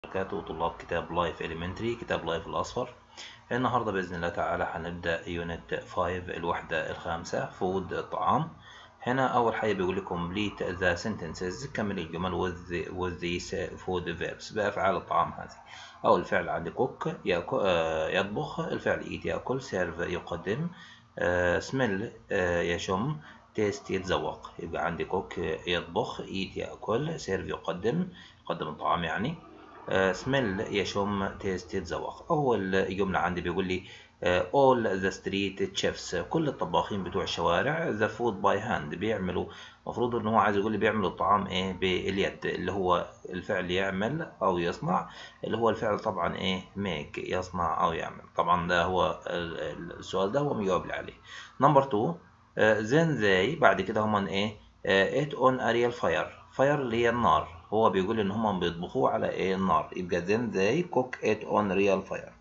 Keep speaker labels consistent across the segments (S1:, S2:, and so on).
S1: وبركاته طلاب كتاب لايف إليمنتري كتاب لايف الأصفر النهاردة بإذن الله تعالى هنبدأ يونت 5 الوحدة الخامسة فود الطعام هنا أول حاجة بيقول لكم complete the sentences كمل الجمل with, the, with these food verbs بأفعال الطعام هذه أو الفعل عندي cook يطبخ الفعل eat يأكل serve يقدم smell يشم تيست يتذوق يبقى عندي كوك يطبخ ايت ياكل سيرف يقدم يقدم الطعام يعني سميل يشم تيست يتذوق اول جمله عندي بيقول لي all the street chefs كل الطباخين بتوع الشوارع the food by hand بيعملوا المفروض ان هو عايز يقول لي بيعملوا الطعام ايه باليد اللي هو الفعل يعمل او يصنع اللي هو الفعل طبعا ايه make يصنع او يعمل طبعا ده هو السؤال ده هو مجاوب لي عليه نمبر 2 then they بعد كده هما ايه uh, it on a real fire fire اللي هي النار هو بيقول ان هما بيطبخوه على ايه النار يبقى then they cook it on real fire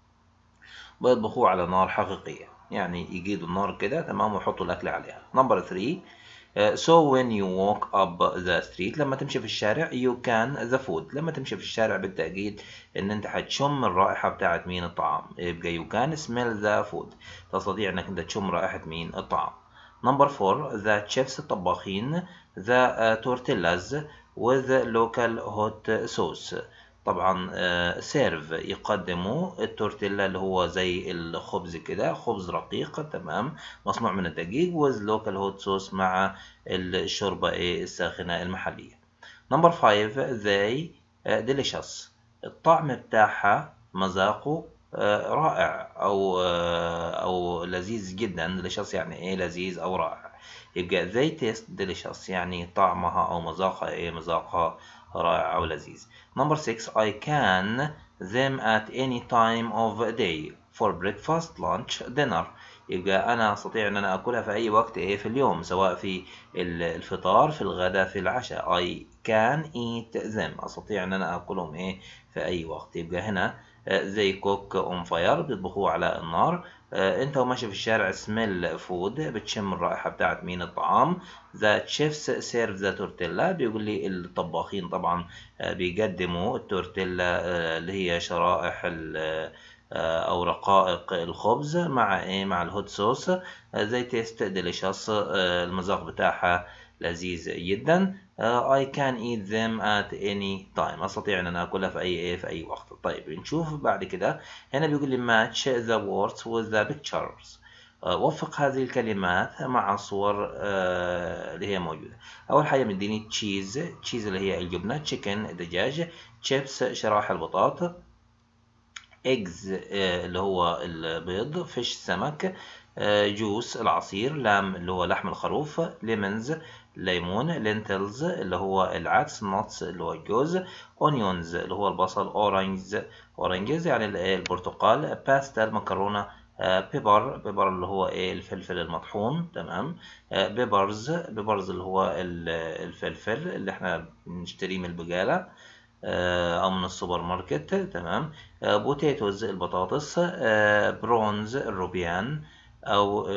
S1: بيطبخوه على نار حقيقية يعني يجيدوا النار كده تمام ويحطوا الاكل عليها نمبر 3 Uh, so when you walk up the street لما تمشي في الشارع you can the food لما تمشي في الشارع بالتأكيد ان انت هتشم الرائحة بتاعت مين الطعام يبقى you can smell the food تستطيع انك انت تشم رائحة مين الطعام نمبر 4 the chefs الطباخين the uh, tortillas with local hot sauce طبعا سيرف يقدموا التورتيلا اللي هو زي الخبز كده خبز رقيق تمام مصنوع من الدقيق with local hot sauce مع الشوربة الساخنة المحلية نمبر 5 they delicious الطعم بتاعها مذاقه رائع او او لذيذ جدا delicious يعني ايه لذيذ او رائع يبقى they taste delicious يعني طعمها او مذاقها ايه مذاقها رائع او لذيذ نمبر 6 I can them at any time of day for breakfast lunch dinner يبقى انا استطيع ان انا اكلها في اي وقت ايه في اليوم سواء في الفطار في الغداء في العشاء I can eat them استطيع ان انا اكلهم ايه في اي وقت يبقى هنا زي كوك اون فاير بيطبخوه على النار انت وماشي في الشارع سميل فود بتشم الرائحة بتاعت مين الطعام ذا تشيفس سيرف ذا تورتيلا بيقول لي الطباخين طبعا بيقدموا التورتيلا اللي هي شرائح او رقائق الخبز مع ايه مع الهوت صوص زي تيست ديليشس المذاق بتاعها لذيذ جدا uh, I can eat them at any time استطيع ان انا اكلها في اي ايه في اي وقت طيب نشوف بعد كده هنا بيقول لي match the words with the pictures uh, وفق هذه الكلمات مع الصور uh, اللي هي موجودة أول حاجة مديني تشيز تشيز اللي هي الجبنة تشيكن دجاج شيبس شرايح البطاط eggs اللي هو البيض فيش سمك جوس العصير لام اللي هو لحم الخروف ليمونز ليمون لينتلز اللي هو العدس نوتس اللي هو الجوز اونيونز اللي هو البصل اورنجز اورنجز يعني البرتقال باستا المكرونه بيبر بيبر اللي هو ايه الفلفل المطحون تمام بيبرز بيبرز اللي هو الفلفل اللي احنا بنشتريه من البقاله او من السوبر ماركت تمام بوتيتوز البطاطس برونز الروبيان او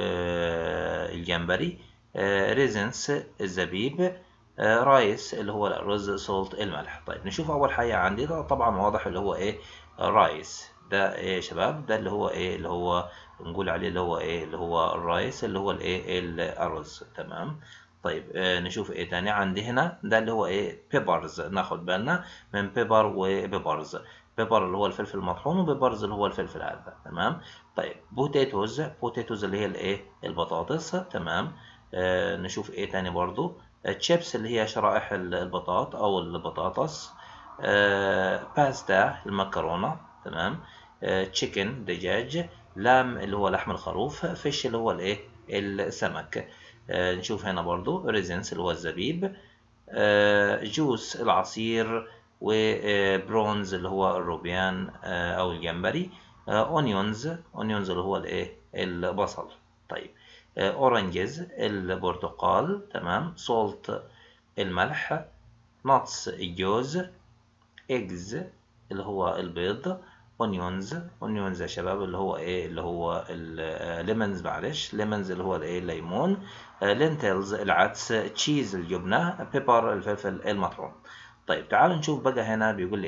S1: الجمبري ريزنس الزبيب رايس اللي هو الرز سولت الملح طيب نشوف اول حاجه عندي ده طبعا واضح اللي هو ايه رايس ده ايه يا شباب ده اللي هو ايه اللي هو نقول عليه اللي هو ايه اللي هو الرايس اللي هو الايه الارز تمام طيب آه نشوف ايه تاني عندي هنا ده اللي هو ايه بيبرز ناخد بالنا من بيبر وبيبرز بيبر اللي هو الفلفل المطحون وبيبرز اللي هو الفلفل هذا تمام طيب بوتيتوز بوتيتوز اللي هي الايه البطاطس تمام آه نشوف ايه تاني برضو تشيبس اللي هي شرائح البطاط او البطاطس آه باستا المكرونة تمام تشيكن دجاج لام اللي هو لحم الخروف فيش اللي هو الايه السمك آه نشوف هنا برضو ريزنس اللي هو الزبيب آه جوس العصير وبرونز اللي هو الروبيان آه او الجمبري اونيونز اونيونز اللي هو الايه البصل طيب اورنجز البرتقال تمام سولت الملح نتس الجوز ايجز اللي هو البيض اونيونز اونيونز يا شباب اللي هو ايه اللي هو الليمونز معلش ليمونز اللي هو الايه الليمون لينتلز العدس تشيز الجبنه بيبر الفلفل المطحون طيب تعالوا نشوف بقى هنا بيقول لي ايه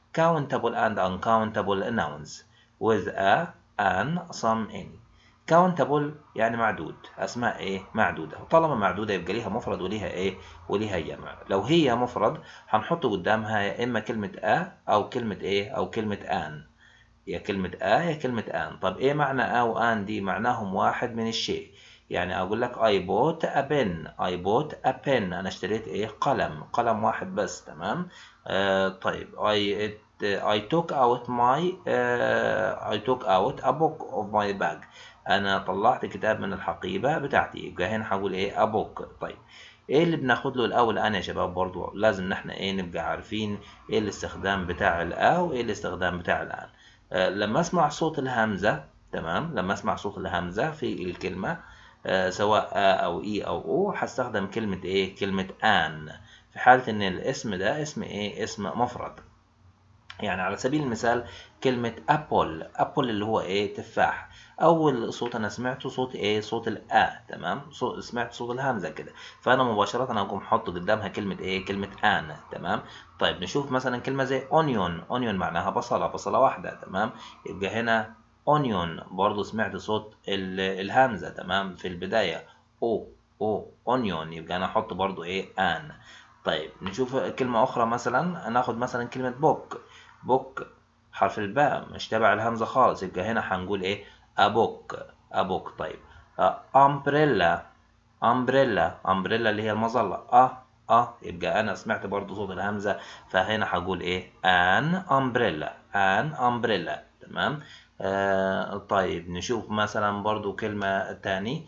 S1: countable and uncountable nouns with a an some any countable يعني معدود أسماء إيه معدودة طالما معدودة يبقى ليها مفرد وليها إيه وليها جمع لو هي مفرد هنحط قدامها يا إما كلمة a أو كلمة إيه أو كلمة an يا كلمة a يا كلمة an طب إيه معنى a و an دي معناهم واحد من الشيء يعني أقول لك I bought a pen I bought a pen أنا اشتريت إيه قلم قلم واحد بس تمام آه طيب I it, I took out my uh, I took out a book of my bag أنا طلعت كتاب من الحقيبة بتاعتي يبقى هنا هقول إيه a book طيب ايه اللي بناخد له الاول انا يا شباب برضو لازم نحن ايه نبقى عارفين ايه الاستخدام بتاع الا وايه الاستخدام بتاع الان آه لما اسمع صوت الهمزة تمام لما اسمع صوت الهمزة في الكلمة آه سواء آ أو إي أو أو هستخدم كلمة إيه؟ كلمة آن في حالة إن الاسم ده اسم إيه؟ اسم مفرد يعني على سبيل المثال كلمة أبل أبل اللي هو إيه؟ تفاح أول صوت أنا سمعته صوت إيه؟ صوت الآ تمام؟ صوت سمعت صوت الهمزة كده فأنا مباشرة أنا أقوم حاطط قدامها كلمة إيه؟ كلمة آن تمام؟ طيب نشوف مثلا كلمة زي أونيون أونيون معناها بصلة بصلة واحدة تمام؟ يبقى هنا اونيون برضو سمعت صوت الهمزة تمام في البداية او او اونيون يبقى انا احط برضو ايه ان طيب نشوف كلمة اخرى مثلا ناخد مثلا كلمة بوك بوك حرف الباء مش تبع الهمزة خالص يبقى هنا هنقول ايه ابوك ابوك طيب امبريلا امبريلا امبريلا اللي هي المظلة اه اه يبقى انا سمعت برضو صوت الهمزة فهنا هقول ايه ان امبريلا ان امبريلا تمام آه طيب نشوف مثلا برضو كلمة تاني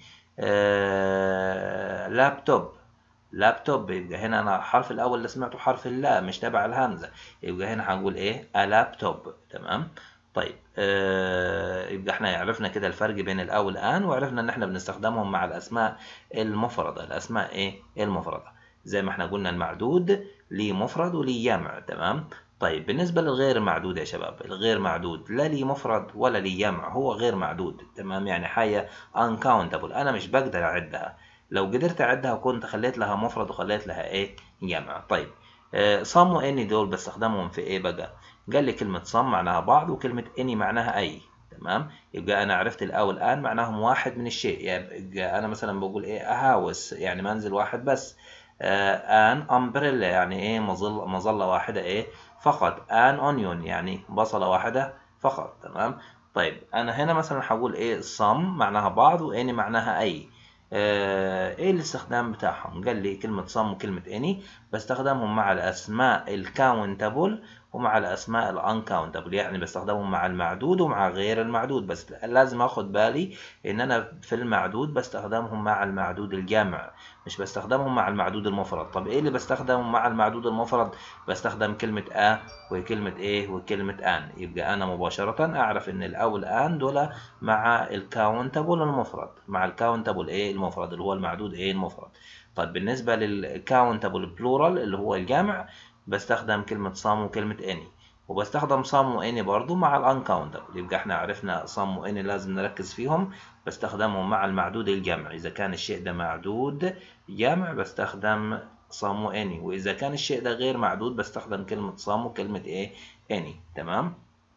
S1: آه لابتوب لابتوب يبقى هنا انا الحرف الاول اللي سمعته حرف اللا مش تبع الهمزة يبقى هنا هنقول ايه لابتوب تمام طيب آه يبقى احنا عرفنا كده الفرق بين الاو والان وعرفنا ان احنا بنستخدمهم مع الاسماء المفردة الاسماء ايه المفردة زي ما احنا قلنا المعدود ليه مفرد وليه جمع تمام طيب بالنسبة للغير معدود يا شباب الغير معدود لا لي مفرد ولا لي جمع هو غير معدود تمام يعني حاجة uncountable أنا مش بقدر أعدها لو قدرت أعدها كنت خليت لها مفرد وخليت لها إيه جمع طيب صم واني دول بستخدمهم في إيه بقى قال لي كلمة صم معناها بعض وكلمة اني معناها أي تمام يبقى أنا عرفت الأول الآن معناهم واحد من الشيء يبقى أنا مثلا بقول إيه أهاوس يعني منزل واحد بس ان امبريلا يعني ايه مظل مظله واحده ايه فقط ان اونيون يعني بصله واحده فقط تمام طيب انا هنا مثلا هقول ايه صم معناها بعض واني معناها اي آه ايه الاستخدام بتاعهم قال لي كلمه صم وكلمه اني بستخدمهم مع الاسماء الكاونتابل ومع الاسماء الانكاونتابل يعني بستخدمهم مع المعدود ومع غير المعدود بس لازم اخد بالي ان انا في المعدود بستخدمهم مع المعدود الجمع مش بستخدمهم مع المعدود المفرد طب ايه اللي بستخدمهم مع المعدود المفرد بستخدم كلمة ا وكلمة ايه وكلمة ان يبقى انا مباشرة اعرف ان الاو والان دول مع الكاونتابل المفرد مع الكاونتابل ايه المفرد اللي هو المعدود ايه المفرد طيب بالنسبة للكاونتابل بلورال اللي هو الجمع بستخدم كلمة صام وكلمة اني وبستخدم صام واني برضو مع الانكاونتبل يبقى احنا عرفنا صام واني لازم نركز فيهم بستخدمهم مع المعدود الجمع اذا كان الشيء ده معدود جمع بستخدم صام واني واذا كان الشيء ده غير معدود بستخدم كلمة صام وكلمة ايه اني تمام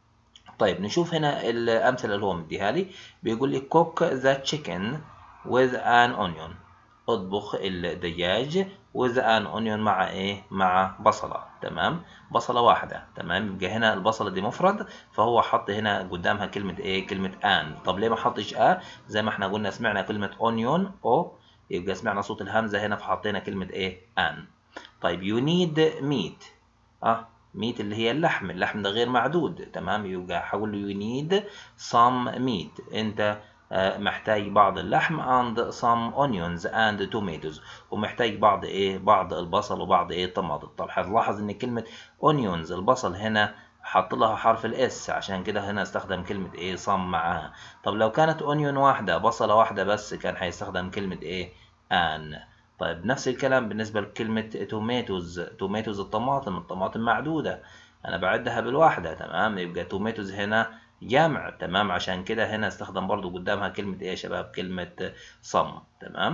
S1: طيب نشوف هنا الامثله اللي هو مديها لي بيقول لي cook the chicken with an onion اطبخ الدجاج with an onion مع ايه مع بصله تمام بصله واحده تمام يبقى هنا البصله دي مفرد فهو حط هنا قدامها كلمه ايه كلمه ان طب ليه ما حطش ا زي ما احنا قلنا سمعنا كلمه onion او يبقى سمعنا صوت الهمزه هنا فحطينا كلمه ايه ان طيب you need meat اه ميت اللي هي اللحم اللحم ده غير معدود تمام يبقى هقول له you need some meat انت محتاج بعض اللحم and some onions and tomatoes ومحتاج بعض ايه بعض البصل وبعض ايه الطماطم طب هتلاحظ ان كلمة onions البصل هنا حط لها حرف الاس عشان كده هنا استخدم كلمة ايه صم معاها طب لو كانت اونيون واحدة بصلة واحدة بس كان هيستخدم كلمة ايه ان طيب نفس الكلام بالنسبة لكلمة توماتوز توماتوز الطماطم الطماطم معدودة انا بعدها بالواحدة تمام يبقى توماتوز هنا جمع تمام عشان كده هنا استخدم برضو قدامها كلمة ايه يا شباب كلمة صم تمام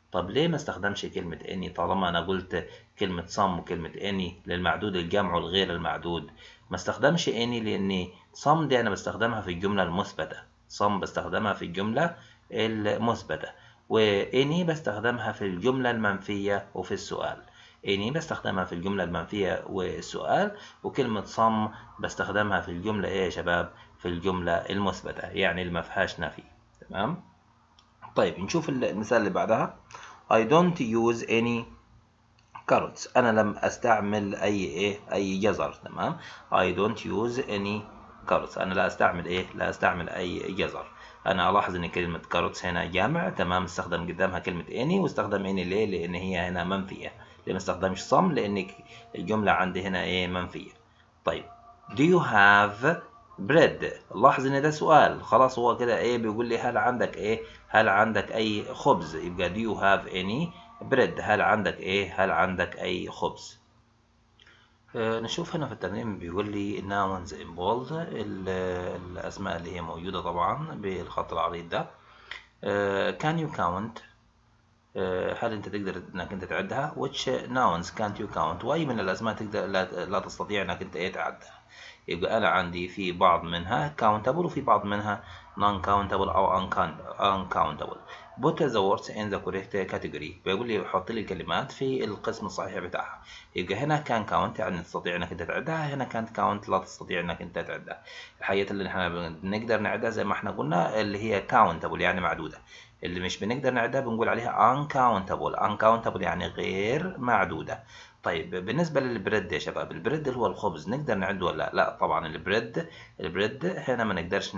S1: طب ليه ما استخدمش كلمة any طالما أنا قلت كلمة some وكلمة any للمعدود الجمع والغير المعدود ما استخدمش any لأن some دي أنا بستخدمها في الجملة المثبتة some بستخدمها في الجملة المثبتة و any بستخدمها في الجملة المنفية وفي السؤال any بستخدمها في الجملة المنفية والسؤال وكلمة some بستخدمها في الجملة إيه يا شباب في الجملة المثبتة يعني اللي ما فيهاش نفي تمام طيب نشوف المثال اللي بعدها I don't use any carrots أنا لم أستعمل أي إيه أي جزر تمام I don't use any carrots أنا لا أستعمل إيه لا أستعمل أي جزر أنا ألاحظ إن كلمة carrots هنا جامع تمام استخدم قدامها كلمة any واستخدم any ليه لأن هي هنا منفية ليه ما استخدمش some لأن الجملة عندي هنا إيه منفية طيب do you have بريد لاحظ ان ده سؤال خلاص هو كده ايه بيقول لي هل عندك ايه هل عندك اي خبز يبقى do you have any bread هل عندك ايه هل عندك اي خبز آه نشوف هنا في الترنيم بيقول لي nouns in bold الاسماء اللي هي موجودة طبعا بالخط العريض ده آه can you count آه هل انت تقدر انك انت تعدها which nouns can't you count واي من الاسماء تقدر لا, لا تستطيع انك انت ايه تعدها يبقى أنا عندي في بعض منها countable وفي بعض منها non countable أو uncountable put the words in the correct category بيقول لي حط لي الكلمات في القسم الصحيح بتاعها يبقى هنا can count يعني تستطيع انك انت تعدها هنا can't count لا تستطيع انك انت تعدها الحاجات اللي احنا بنقدر نعدها زي ما احنا قلنا اللي هي countable يعني معدودة اللي مش بنقدر نعدها بنقول عليها uncountable uncountable يعني غير معدودة طيب بالنسبة للبريد يا شباب البريد اللي هو الخبز نقدر نعده ولا لا؟ لا طبعا البريد البريد هنا ما نقدرش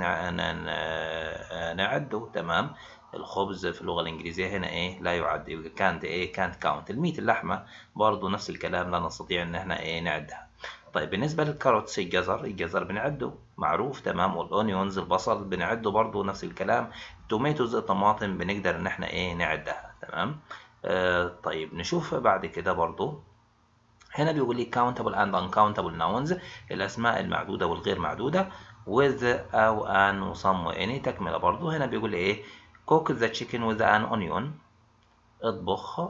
S1: نعده تمام الخبز في اللغة الإنجليزية هنا إيه لا يعد يبقى كانت إيه كانت كاونت الميت اللحمة برضو نفس الكلام لا نستطيع إن إحنا إيه نعدها طيب بالنسبة للكاروتس الجزر الجزر بنعده معروف تمام والأونيونز البصل بنعده برضو نفس الكلام التوميتوز الطماطم بنقدر إن إحنا إيه نعدها تمام آه طيب نشوف بعد كده برضو هنا بيقول لي countable and uncountable nouns الأسماء المعدودة والغير معدودة with أو an وsome واني تكملة برضو هنا بيقول لي إيه cook the chicken with an onion اطبخ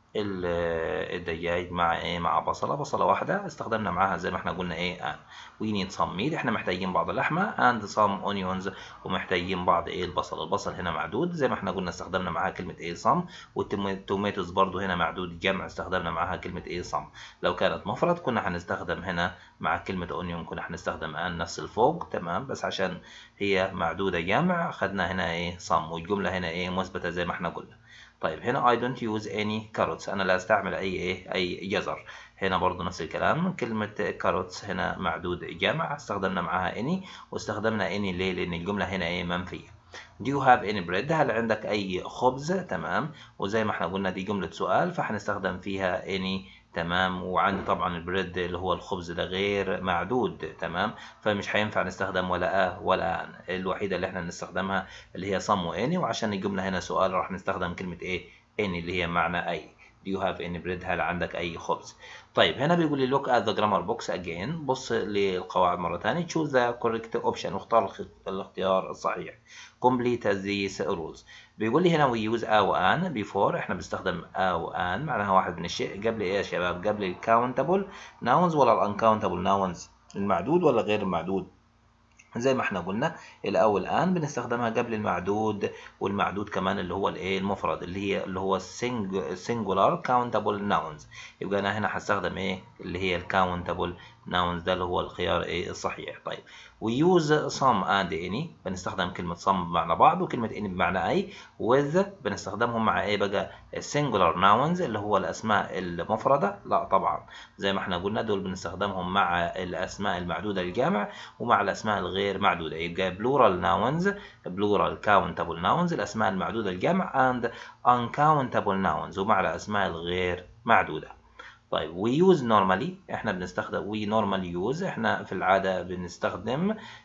S1: الدجاج مع ايه مع بصله بصله واحده استخدمنا معاها زي ما احنا قلنا ايه ان وي نيد سم ميت احنا محتاجين بعض اللحمه اند سم اونيونز ومحتاجين بعض ايه البصل البصل هنا معدود زي ما احنا قلنا استخدمنا معاها كلمه ايه سم والتوميتوز برضو هنا معدود جمع استخدمنا معاها كلمه ايه سم لو كانت مفرد كنا هنستخدم هنا مع كلمه اونيون كنا هنستخدم ان نفس الفوق تمام بس عشان هي معدوده جمع خدنا هنا ايه سم والجمله هنا ايه مثبته زي ما احنا قلنا طيب هنا I don't use any carrots أنا لا أستعمل أي إيه أي جزر هنا برضو نفس الكلام كلمة carrots هنا معدود جمع استخدمنا معاها any واستخدمنا any ليه لأن الجملة هنا إيه منفية Do you have any bread هل عندك أي خبز تمام وزي ما احنا قلنا دي جملة سؤال فهنستخدم فيها any تمام وعندي طبعا البريد اللي هو الخبز ده غير معدود تمام فمش هينفع نستخدم ولا اه ولا ان الوحيده اللي احنا نستخدمها اللي هي صم واني وعشان الجمله هنا سؤال راح نستخدم كلمه ايه اني اللي هي معنى اي Do you have any bread هل عندك أي خبز طيب هنا بيقول لي look at the grammar box again بص للقواعد مرة ثانية choose the correct option واختار الاختيار الصحيح complete these rules بيقول لي هنا we use أو an before احنا بنستخدم أو an معناها واحد من الشيء قبل ايه يا شباب قبل ال countable nouns ولا ال uncountable nouns المعدود ولا غير المعدود زي ما احنا قلنا الاول ان بنستخدمها قبل المعدود والمعدود كمان اللي هو الايه المفرد اللي هي اللي هو singular countable nouns يبقى انا هنا هستخدم ايه اللي هي الكاونتابل nouns ده اللي هو الخيار ايه الصحيح طيب we use some and any بنستخدم كلمة some بمعنى بعض وكلمة any بمعنى أي with بنستخدمهم مع ايه بقى singular nouns اللي هو الأسماء المفردة لا طبعا زي ما احنا قلنا دول بنستخدمهم مع الأسماء المعدودة الجامع ومع الأسماء الغير معدودة يبقى plural nouns plural countable nouns الأسماء المعدودة الجامع and uncountable nouns ومع الأسماء الغير معدودة طيب we use normally احنا بنستخدم we normally use احنا في العادة بنستخدم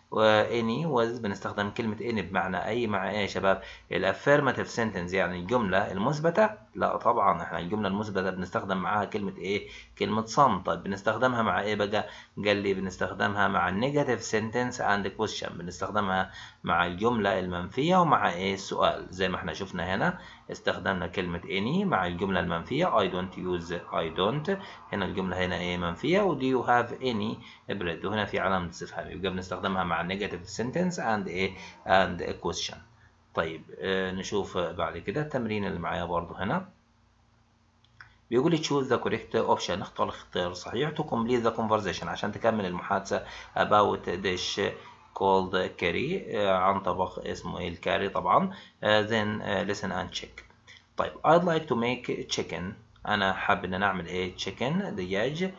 S1: واني was بنستخدم كلمة any بمعنى أي مع إيه يا شباب الافيرماتيف سنتنس يعني الجملة المثبتة لا طبعا احنا الجملة المثبتة بنستخدم معاها كلمة إيه كلمة some طيب بنستخدمها مع إيه بقى قال لي بنستخدمها مع النيجاتيف سنتنس and question بنستخدمها مع الجملة المنفية ومع إيه السؤال زي ما احنا شفنا هنا استخدمنا كلمة any مع الجملة المنفية I don't use I don't هنا الجملة هنا إيه منفية و do you have any bread وهنا في علامة استفهام يبقى بنستخدمها مع negative sentence and a and a question طيب آه نشوف بعد كده التمرين اللي معايا برضو هنا بيقول لي choose the correct option اختار الاختيار الصحيح to complete the conversation عشان تكمل المحادثة about dish called curry آه عن طبق اسمه ايه الكاري طبعا آه then uh, listen and check طيب I'd like to make chicken انا حابب ان انا اعمل ايه chicken دجاج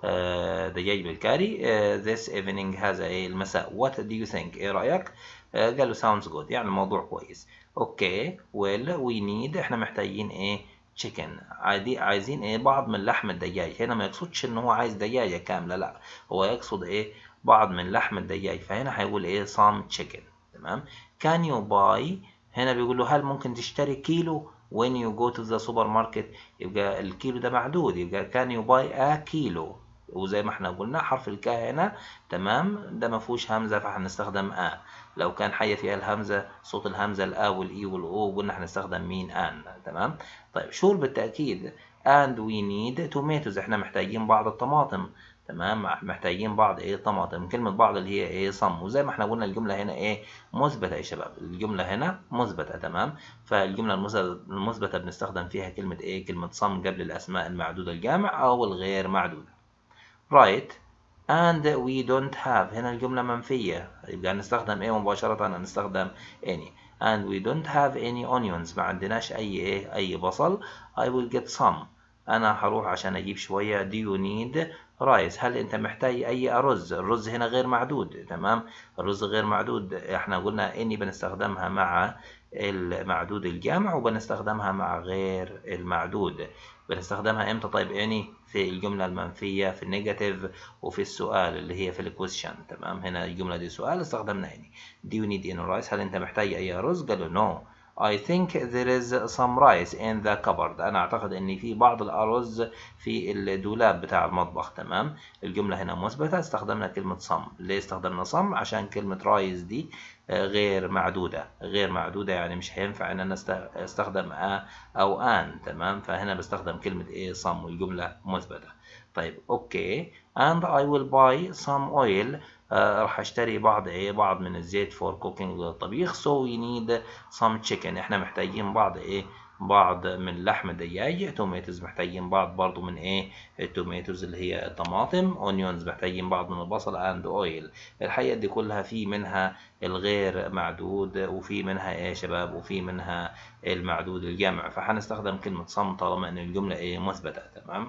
S1: دجاج بالكاري this evening هذا ايه المساء what do you think ايه رأيك قال له sounds good يعني الموضوع كويس اوكي well we need احنا محتاجين ايه chicken عادي عايزين ايه بعض من لحم الدجاج هنا ما يقصدش ان هو عايز دجاجة كاملة لا هو يقصد ايه بعض من لحم الدجاج فهنا هيقول ايه some chicken تمام can you buy هنا بيقول له هل ممكن تشتري كيلو when you go to the supermarket يبقى الكيلو ده معدود يبقى can you buy a كيلو وزي ما احنا قلنا حرف الكاء هنا تمام ده ما فيهوش همزه فهنستخدم ا لو كان حي فيها الهمزه صوت الهمزه الا والاي والاو قلنا هنستخدم مين ان تمام طيب شور بالتاكيد and we need tomatoes احنا محتاجين بعض الطماطم تمام محتاجين بعض ايه طماطم كلمة بعض اللي هي ايه صم وزي ما احنا قلنا الجملة هنا ايه مثبتة يا شباب الجملة هنا مثبتة تمام فالجملة المثبتة بنستخدم فيها كلمة ايه كلمة صم قبل الاسماء المعدودة الجامع او الغير معدودة right and we don't have هنا الجملة منفية يبقى هنستخدم ايه مباشرة هنستخدم any and we don't have any onions ما عندناش اي ايه اي بصل I will get some انا هروح عشان اجيب شوية do you need rice هل انت محتاج اي ارز الرز هنا غير معدود تمام الرز غير معدود احنا قلنا اني بنستخدمها مع المعدود الجامع وبنستخدمها مع غير المعدود بنستخدمها امتى طيب اني في الجملة المنفية في النيجاتيف وفي السؤال اللي هي في الكويشن تمام هنا الجملة دي سؤال استخدمنا اني do you need any rice هل انت محتاج اي رز قالوا no I think there is some rice in the cupboard أنا أعتقد إن في بعض الأرز في الدولاب بتاع المطبخ تمام الجملة هنا مثبتة استخدمنا كلمة some ليه استخدمنا some عشان كلمة rice دي غير معدودة غير معدودة يعني مش هينفع إن أنا استخدم a أو an تمام فهنا بستخدم كلمة إيه some والجملة مثبتة طيب أوكي and I will buy some oil آه راح اشتري بعض ايه بعض من الزيت فور كوكينج للطبيخ سو وي نيد سم تشيكن احنا محتاجين بعض ايه بعض من لحم الدجاج توميتوز محتاجين بعض برضو من ايه التوميتوز اللي هي الطماطم اونيونز محتاجين بعض من البصل اند اويل الحقيقه دي كلها في منها الغير معدود وفي منها ايه يا شباب وفي منها المعدود الجمع فهنستخدم كلمه صم طالما ان الجمله ايه مثبته تمام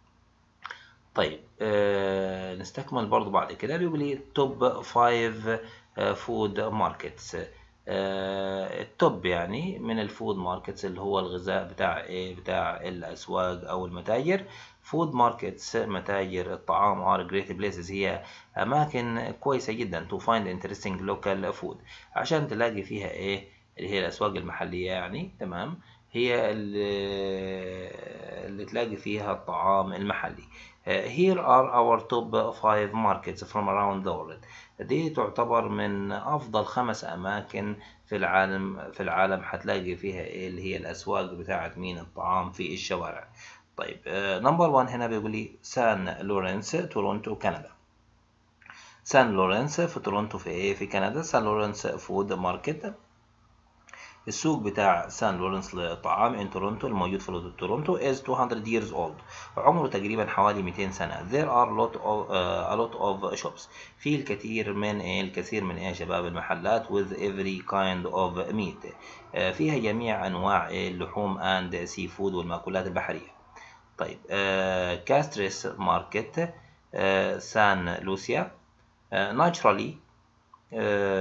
S1: طيب آه نستكمل برضو بعد كده بيقول لي توب 5 فود ماركتس التوب يعني من الفود ماركتس اللي هو الغذاء بتاع ايه بتاع الاسواق او المتاجر فود ماركتس متاجر الطعام ار جريت بليسز هي اماكن كويسه جدا تو فايند انترستنج لوكال فود عشان تلاقي فيها ايه اللي هي الاسواق المحليه يعني تمام هي اللي, اللي تلاقي فيها الطعام المحلي here are our top 5 markets from around the world دي تعتبر من أفضل خمس أماكن في العالم في العالم هتلاقي فيها إيه اللي هي الأسواق بتاعة مين الطعام في الشوارع طيب نمبر 1 هنا بيقول لي سان لورنس تورونتو كندا سان لورنس في تورونتو في إيه في كندا سان لورنس فود ماركت السوق بتاع سان لورنس للطعام ان تورونتو الموجود في تورونتو is 200 years old عمره تقريبا حوالي 200 سنة there are lot of, uh, a lot of shops في الكثير من ايه الكثير من ايه شباب المحلات with every kind of meat uh, فيها جميع انواع اللحوم and sea food والمأكولات البحرية طيب uh, كاستريس ماركت uh, سان لوسيا uh, naturally uh,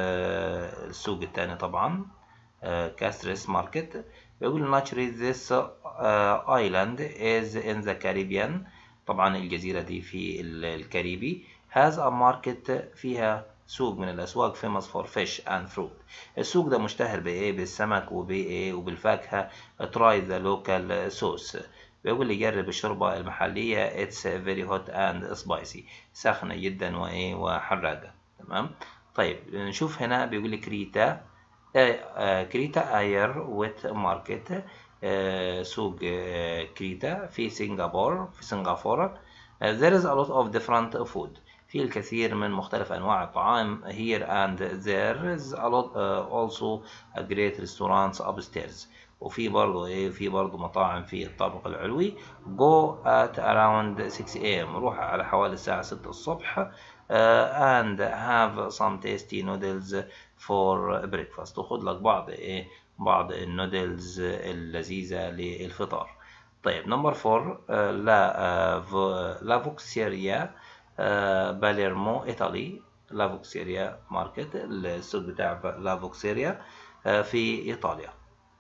S1: السوق الثاني طبعا كاستريس ماركت بيقول naturally this uh, island is in the Caribbean طبعا الجزيرة دي في الكاريبي has a market فيها سوق من الأسواق famous for fish and fruit السوق ده مشتهر بإيه بالسمك وبإيه وبالفاكهة try the local sauce بيقول لي جرب الشوربة المحلية it's very hot and spicy ساخنة جدا وإيه وحراقة تمام طيب نشوف هنا بيقول لي كريتا آه آه كريتا اير ويت ماركت آه سوق كريتا في سنغافورة في سنغافورة there is a lot of different food في الكثير من مختلف أنواع الطعام here and there is a lot also a great restaurants upstairs وفي برضه ايه في برضه مطاعم في الطابق العلوي go at around 6 am روح على حوالي الساعة 6 الصبح uh, and have some tasty noodles for breakfast وخد لك بعض ايه بعض النودلز اللذيذة للفطار طيب نمبر فور لا لا فوكسيريا باليرمو ايطالي لا فوكسيريا ماركت السوق بتاع لا فوكسيريا في ايطاليا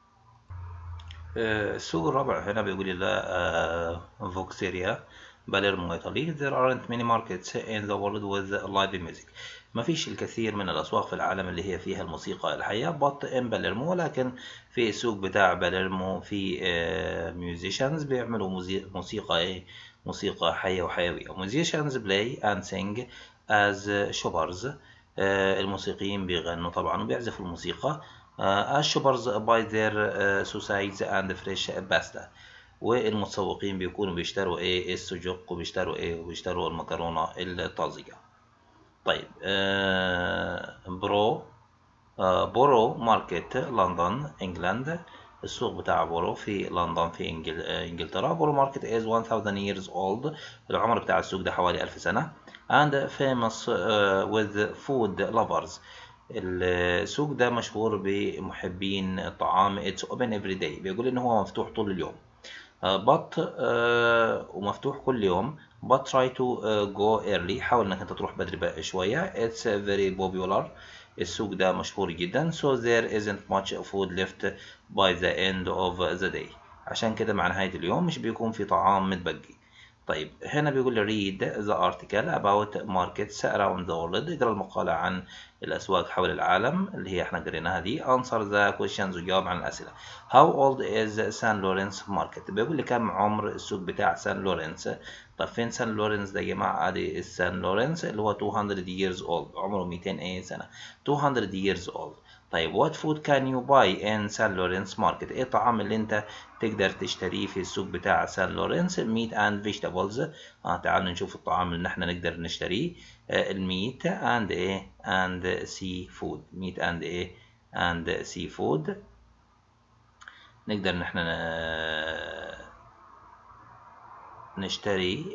S1: السوق الرابع هنا بيقول لي لا فوكسيريا باليرمو ايطالي there aren't many markets in the world with live music ما فيش الكثير من الأسواق في العالم اللي هي فيها الموسيقى الحية but in باليرمو ولكن في السوق بتاع باليرمو في ميوزيشنز بيعملوا موسيقى ايه موسيقى حية وحيوية musicians play and sing as shoppers الموسيقيين بيغنوا طبعا وبيعزفوا الموسيقى as shoppers buy their suicides and fresh pasta والمتسوقين بيكونوا بيشتروا ايه السجق وبيشتروا ايه وبيشتروا المكرونة الطازجة طيب آه برو آه بورو ماركت لندن انجلاند السوق بتاع بورو في لندن في إنجل... انجلترا بورو ماركت is 1000 years old العمر بتاع السوق ده حوالي 1000 سنة and famous uh, with food lovers السوق ده مشهور بمحبين الطعام it's open every day بيقول ان هو مفتوح طول اليوم uh, but uh, ومفتوح كل يوم but try to uh, go early حاول انك انت تروح بدري بقى شوية it's very popular السوق ده مشهور جدا so there isn't much food left by the end of the day عشان كده مع نهاية اليوم مش بيكون في طعام متبقي طيب هنا بيقول لي read the article about markets around the world اقرا المقالة عن الأسواق حول العالم اللي هي احنا قريناها دي answer the questions وجاوب عن الأسئلة how old is San Lawrence market بيقول لي كم عمر السوق بتاع سان لورنس طب فين سان لورنس ده يا جماعة ادي سان لورنس اللي هو 200 years old عمره 200 ايه سنة 200 years old طيب what food can you buy in San Lawrence market ايه الطعام اللي انت تقدر تشتريه في السوق بتاع سان لورنس meat and vegetables اه تعالوا نشوف الطعام اللي احنا نقدر نشتريه آه الميت and ايه and sea food meat and ايه and sea food نقدر نحن نشتري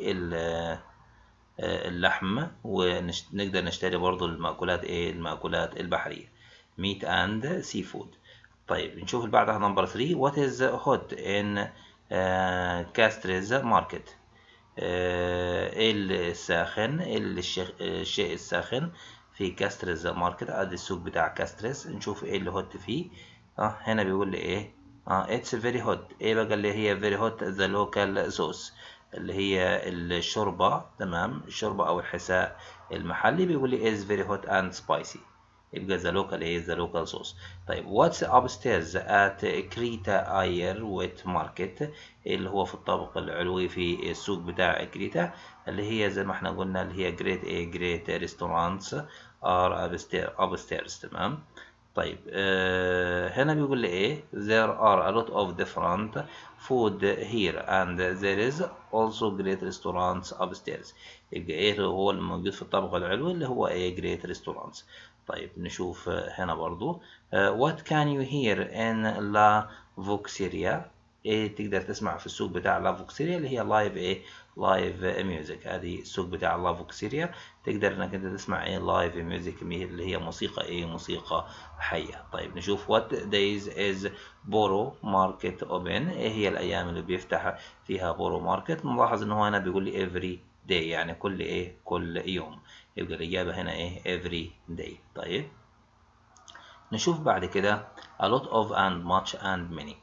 S1: اللحم ونقدر نشتري برضو المأكولات ايه المأكولات البحرية meat and seafood طيب نشوف اللي بعدها نمبر 3 what is hot in uh, Castres market ايه uh, الساخن الشيء الساخن في كاسترز ماركت ادي السوق بتاع كاسترز نشوف ايه اللي هوت فيه اه هنا بيقول لي ايه اه اتس فيري هوت ايه بقى اللي هي فيري هوت ذا لوكال صوص اللي هي الشوربة تمام الشوربة او الحساء المحلي بيقول لي is very hot and spicy يبقى ذا لوكال ايه ذا لوكال صوص طيب واتس upstairs at كريتا اير ويت ماركت اللي هو في الطابق العلوي في السوق بتاع كريتا اللي هي زي ما احنا قلنا اللي هي جريت ايه جريت ريستورانتس ار upstairs تمام طيب آه هنا بيقول لي ايه there are a lot of different food here and there is also great restaurants upstairs يبقى ايه هو الموجود في الطابق العلوي اللي هو ايه great restaurants طيب نشوف هنا برضو uh, what can you hear in La Voxeria ايه تقدر تسمع في السوق بتاع لا فوكسيريا اللي هي لايف ايه لايف ميوزك هذه السوق بتاع لا فوكسيريا تقدر انك انت تسمع ايه لايف ميوزك اللي هي موسيقى ايه موسيقى حيه طيب نشوف what days is بورو ماركت اوبن ايه هي الايام اللي بيفتح فيها بورو ماركت نلاحظ ان هو هنا بيقول لي every day يعني كل ايه كل يوم يبقى الاجابه هنا ايه every day طيب نشوف بعد كده a lot of and much and many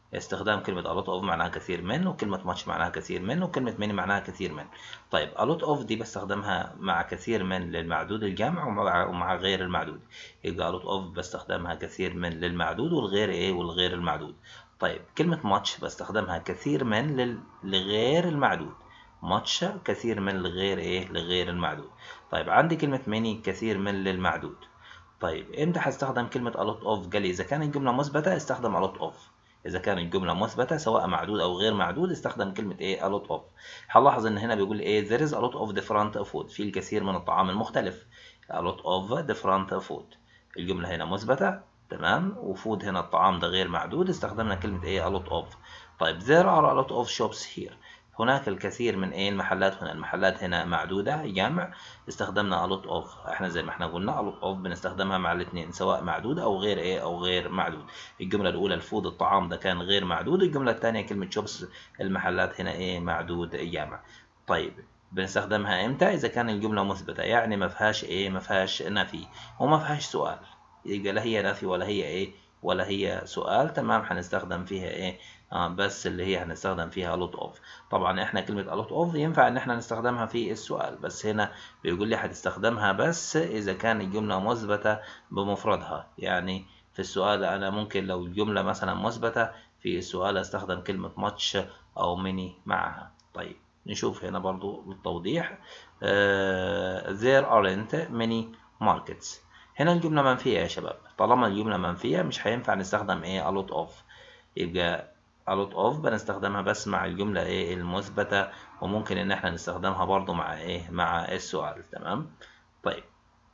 S1: استخدام كلمة a lot of معناها كثير من وكلمة much معناها كثير من وكلمة many معناها كثير من طيب a lot of دي بستخدمها مع كثير من للمعدود الجمع ومع, ومع غير المعدود يبقى a lot of بستخدمها كثير من للمعدود والغير ايه والغير المعدود طيب كلمة much بستخدمها كثير من لل... لغير المعدود much كثير من لغير ايه لغير المعدود طيب عندي كلمة many كثير من للمعدود طيب امتى هستخدم كلمة a lot of قال لي اذا كانت الجملة مثبتة استخدم a lot of إذا كانت الجملة مثبتة سواء معدود أو غير معدود استخدم كلمة إيه a lot of هنلاحظ إن هنا بيقول إيه there is a lot of different food في الكثير من الطعام المختلف a lot of different food الجملة هنا مثبتة تمام وفود هنا الطعام ده غير معدود استخدمنا كلمة إيه a lot of طيب there are a lot of shops here هناك الكثير من ايه المحلات هنا المحلات هنا معدودة جمع استخدمنا a lot of احنا زي ما احنا قلنا a lot of بنستخدمها مع الاثنين سواء معدود او غير ايه او غير معدود الجملة الاولى الفود الطعام ده كان غير معدود الجملة الثانية كلمة shops المحلات هنا ايه معدود جمع طيب بنستخدمها امتى اذا كان الجملة مثبتة يعني ما فيهاش ايه ما فيهاش نفي وما فيهاش سؤال يبقى لا هي نفي ولا هي ايه ولا هي سؤال تمام هنستخدم فيها ايه آه بس اللي هي هنستخدم فيها lot of طبعا احنا كلمة a lot of ينفع ان احنا نستخدمها في السؤال بس هنا بيقول لي هتستخدمها بس اذا كان الجملة مثبتة بمفردها يعني في السؤال انا ممكن لو الجملة مثلا مثبتة في السؤال استخدم كلمة much او many معها طيب نشوف هنا برضو للتوضيح uh, there aren't many markets هنا الجملة منفية يا شباب طالما الجملة منفية مش هينفع نستخدم ايه a lot of يبقى a lot of بنستخدمها بس مع الجملة ايه المثبتة وممكن ان احنا نستخدمها برضو مع ايه مع السؤال تمام طيب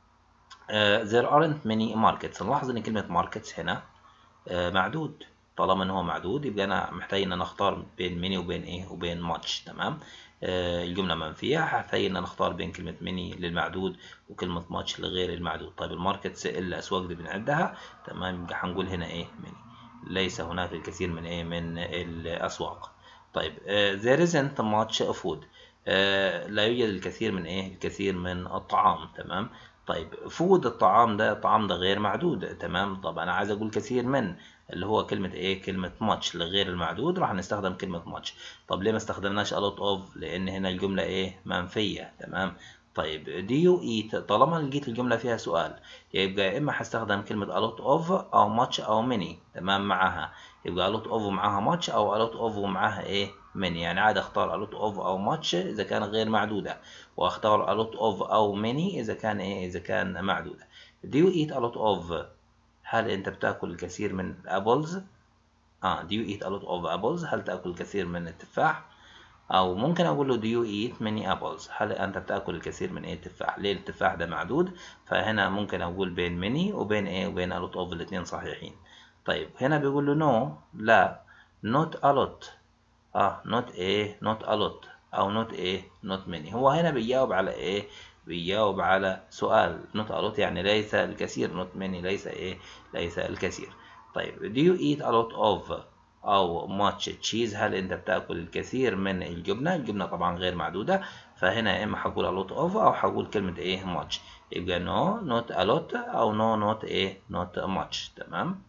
S1: uh, there aren't many markets نلاحظ ان كلمة markets هنا uh, معدود طالما ان هو معدود يبقى انا محتاج ان انا اختار بين many وبين ايه وبين much تمام آه الجملة منفية هحتاج ان انا اختار بين كلمة many للمعدود وكلمة much لغير المعدود طيب الماركتس الاسواق دي بنعدها تمام يبقى هنقول هنا ايه many ليس هناك الكثير من ايه من الاسواق طيب uh, there isn't much food uh, لا يوجد الكثير من ايه الكثير من الطعام تمام طيب فود الطعام ده الطعام ده غير معدود تمام طب انا عايز اقول كثير من اللي هو كلمة ايه كلمة much لغير المعدود راح نستخدم كلمة much طب ليه ما استخدمناش a lot of لان هنا الجملة ايه منفية تمام طيب do you eat طالما لقيت الجملة فيها سؤال يبقى يا إما هستخدم كلمة a lot of أو much أو many تمام معاها يبقى a lot of ومعاها much أو a lot of ومعاها إيه many يعني عادي أختار a lot of أو much إذا كان غير معدودة وأختار a lot of أو many إذا كان إيه إذا كان معدودة do you eat a lot of هل أنت بتاكل الكثير من apples آه do you eat a lot of apples هل تأكل الكثير من التفاح أو ممكن أقول له do you eat many apples هل أنت بتأكل الكثير من إيه التفاح ليه التفاح ده معدود فهنا ممكن أقول بين many وبين إيه وبين a lot of الاتنين صحيحين طيب هنا بيقول له no لا not a lot آه not إيه not a lot أو not إيه not many هو هنا بيجاوب على إيه بيجاوب على سؤال not a lot يعني ليس الكثير not many ليس إيه ليس الكثير طيب do you eat a lot of أو much cheese هل أنت بتاكل الكثير من الجبنة الجبنة طبعا غير معدودة فهنا يا إما هقول a lot of أو هقول كلمة إيه much يبقى no not a lot أو no not إيه not much تمام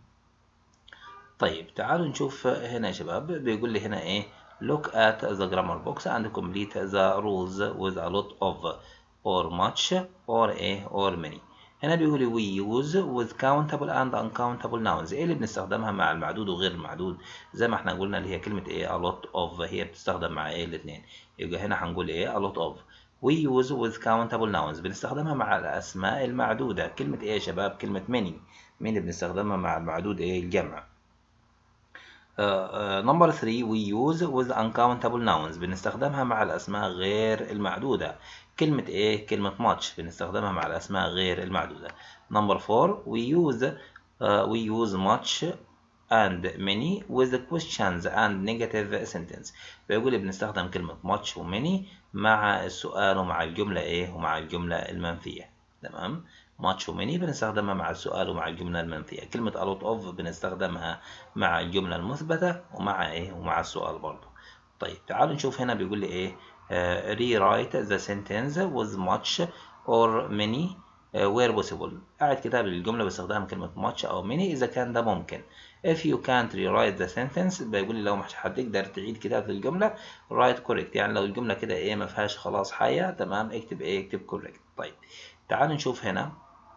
S1: طيب تعالوا نشوف هنا يا شباب بيقول لي هنا إيه look at the grammar box and complete the rules with a lot of or much or إيه or many هنا بيقول لي we use with countable and uncountable nouns ايه اللي بنستخدمها مع المعدود وغير المعدود زي ما احنا قلنا اللي هي كلمة ايه a lot of هي بتستخدم مع ايه الاثنين يبقى هنا هنقول ايه a lot of we use with countable nouns بنستخدمها مع الاسماء المعدودة كلمة ايه يا شباب كلمة many مين اللي بنستخدمها مع المعدود ايه الجمع نمبر uh, 3 we use with uncountable nouns بنستخدمها مع الأسماء غير المعدودة كلمة إيه؟ كلمة much بنستخدمها مع الأسماء غير المعدودة نمبر 4 we use uh, we use much and many with the questions and negative sentence بيقول لي بنستخدم كلمة much و many مع السؤال ومع الجملة إيه ومع الجملة المنفية تمام much و many بنستخدمها مع السؤال ومع الجملة المنفية كلمة a lot of بنستخدمها مع الجملة المثبتة ومع إيه ومع السؤال برضو طيب تعالوا نشوف هنا بيقول لي إيه uh, rewrite the sentence with much or many where possible قاعد كتاب الجملة باستخدام كلمة much أو many إذا كان ده ممكن if you can't rewrite the sentence بيقول لي لو مش هتقدر تعيد كتابة الجملة write correct يعني لو الجملة كده إيه ما فيهاش خلاص حاجة تمام اكتب إيه اكتب correct طيب تعالوا نشوف هنا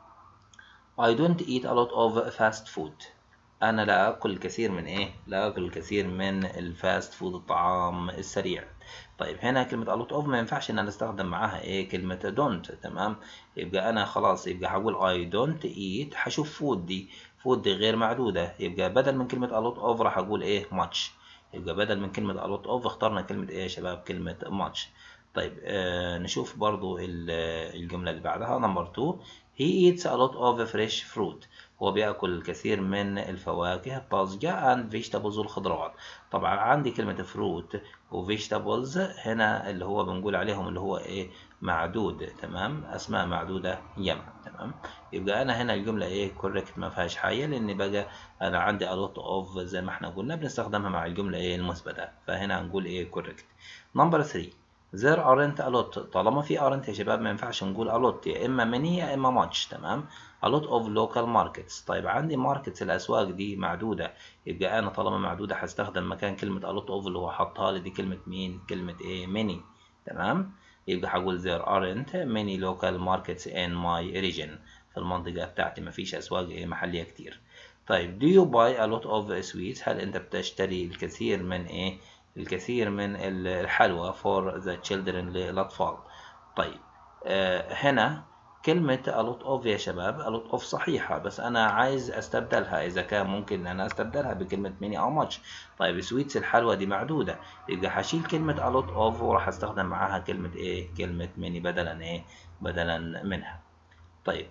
S1: I don't eat a lot of fast food أنا لا أكل الكثير من إيه؟ لا أكل الكثير من الفاست فود الطعام السريع طيب هنا كلمة a lot of ما ينفعش إن أنا أستخدم معاها إيه كلمة don't تمام يبقى أنا خلاص يبقى هقول I don't eat هشوف food دي food دي غير معدودة يبقى بدل من كلمة a lot of راح أقول إيه much يبقى بدل من كلمة a lot of اخترنا كلمة إيه يا شباب كلمة much طيب آه نشوف برضو الجملة اللي بعدها نمبر 2 he eats a lot of fresh fruit هو بياكل الكثير من الفواكه الطازجة and vegetables والخضروات طبعا عندي كلمة fruit و vegetables هنا اللي هو بنقول عليهم اللي هو ايه معدود تمام اسماء معدودة جمع تمام يبقى انا هنا الجملة ايه correct ما فيهاش حاجة لان بقى انا عندي a lot of زي ما احنا قلنا بنستخدمها مع الجملة ايه المثبتة فهنا هنقول ايه correct number 3 there aren't a lot طالما في aren't يا شباب ما ينفعش نقول a lot يا اما many يا اما much تمام a lot of local markets طيب عندي markets الاسواق دي معدودة يبقى انا طالما معدودة هستخدم مكان كلمة a lot of اللي هو حطها لي دي كلمة مين كلمة ايه many تمام يبقى هقول there aren't many local markets in my region في المنطقة بتاعتي مفيش اسواق إيه محلية كتير طيب do you buy a lot of sweets هل انت بتشتري الكثير من ايه الكثير من الحلوى for the children للأطفال طيب آه هنا كلمة a lot of يا شباب a lot of صحيحة بس أنا عايز أستبدلها إذا كان ممكن إن أنا أستبدلها بكلمة many أو much طيب سويتس الحلوى دي معدودة يبقى هشيل كلمة a lot of وراح أستخدم معاها كلمة إيه كلمة many بدلا إيه بدلا منها طيب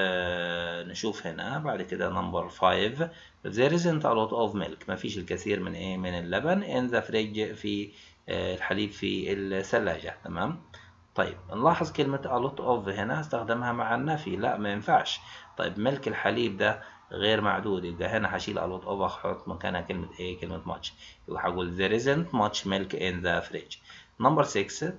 S1: آه نشوف هنا بعد كده نمبر 5 there isn't a lot of milk ما فيش الكثير من ايه من اللبن in the fridge في آه الحليب في الثلاجة تمام طيب نلاحظ كلمة a lot of هنا استخدمها مع النفي لا ما ينفعش طيب ملك الحليب ده غير معدود يبقى هنا هشيل a lot of واحط مكانها كلمة ايه كلمة much يبقى هقول there isn't much milk in the fridge number 6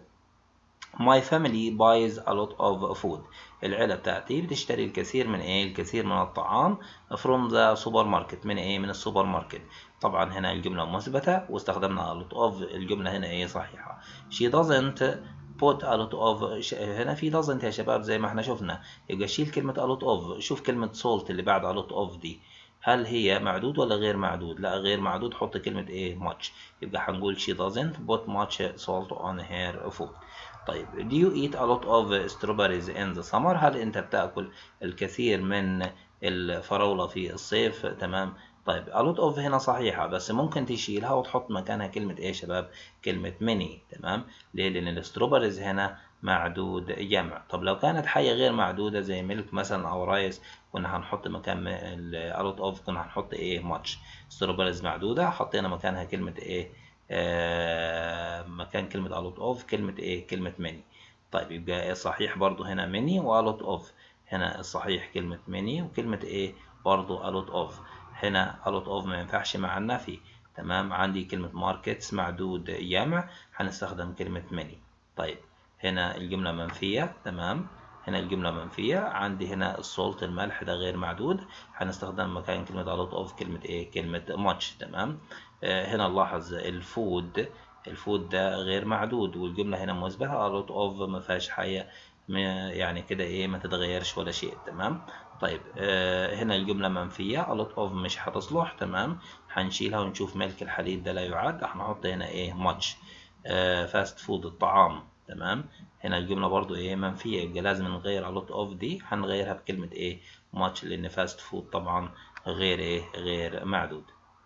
S1: My family buys a lot of food. العيلة بتاعتي بتشتري الكثير من ايه؟ الكثير من الطعام from the supermarket من ايه؟ من السوبر ماركت. طبعا هنا الجملة مثبتة واستخدمنا a lot of الجملة هنا ايه صحيحة. She doesn't put a lot of هنا في doesn't يا شباب زي ما احنا شفنا يبقى شيل كلمة a lot of شوف كلمة salt اللي بعد a lot of دي هل هي معدود ولا غير معدود؟ لا غير معدود حط كلمة ايه؟ much يبقى هنقول she doesn't put much salt on her food. طيب do you eat a lot of strawberries in the summer هل انت بتاكل الكثير من الفراولة في الصيف تمام طيب a lot of هنا صحيحة بس ممكن تشيلها وتحط مكانها كلمة ايه يا شباب كلمة many تمام ليه لان الستروبريز هنا معدود جمع طب لو كانت حاجة غير معدودة زي ملك مثلا او رايس كنا هنحط مكان a lot of كنا هنحط ايه much ستروبريز معدودة حطينا مكانها كلمة ايه آه مكان كلمة a lot of كلمة ايه كلمة many طيب يبقى صحيح برضو هنا many و a lot of هنا الصحيح كلمة many وكلمة ايه برضو a lot of هنا a lot of ما ينفعش مع النفي تمام عندي كلمة markets معدود جمع هنستخدم كلمة many طيب هنا الجملة منفية تمام هنا الجملة منفية عندي هنا السولت الملح ده غير معدود هنستخدم مكان كلمة a lot of كلمة ايه كلمة much تمام آه هنا نلاحظ الفود الفود ده غير معدود والجملة هنا مثبتة a lot of ما فيهاش حاجة يعني كده ايه ما تتغيرش ولا شيء تمام طيب آه هنا الجملة منفية a lot of مش هتصلح تمام هنشيلها ونشوف ملك الحليب ده لا يعد هنحط هنا ايه much آه فاست فود الطعام تمام هنا الجملة برضو ايه منفية يبقى لازم نغير a lot of دي هنغيرها بكلمة ايه much لان فاست فود طبعا غير ايه غير معدود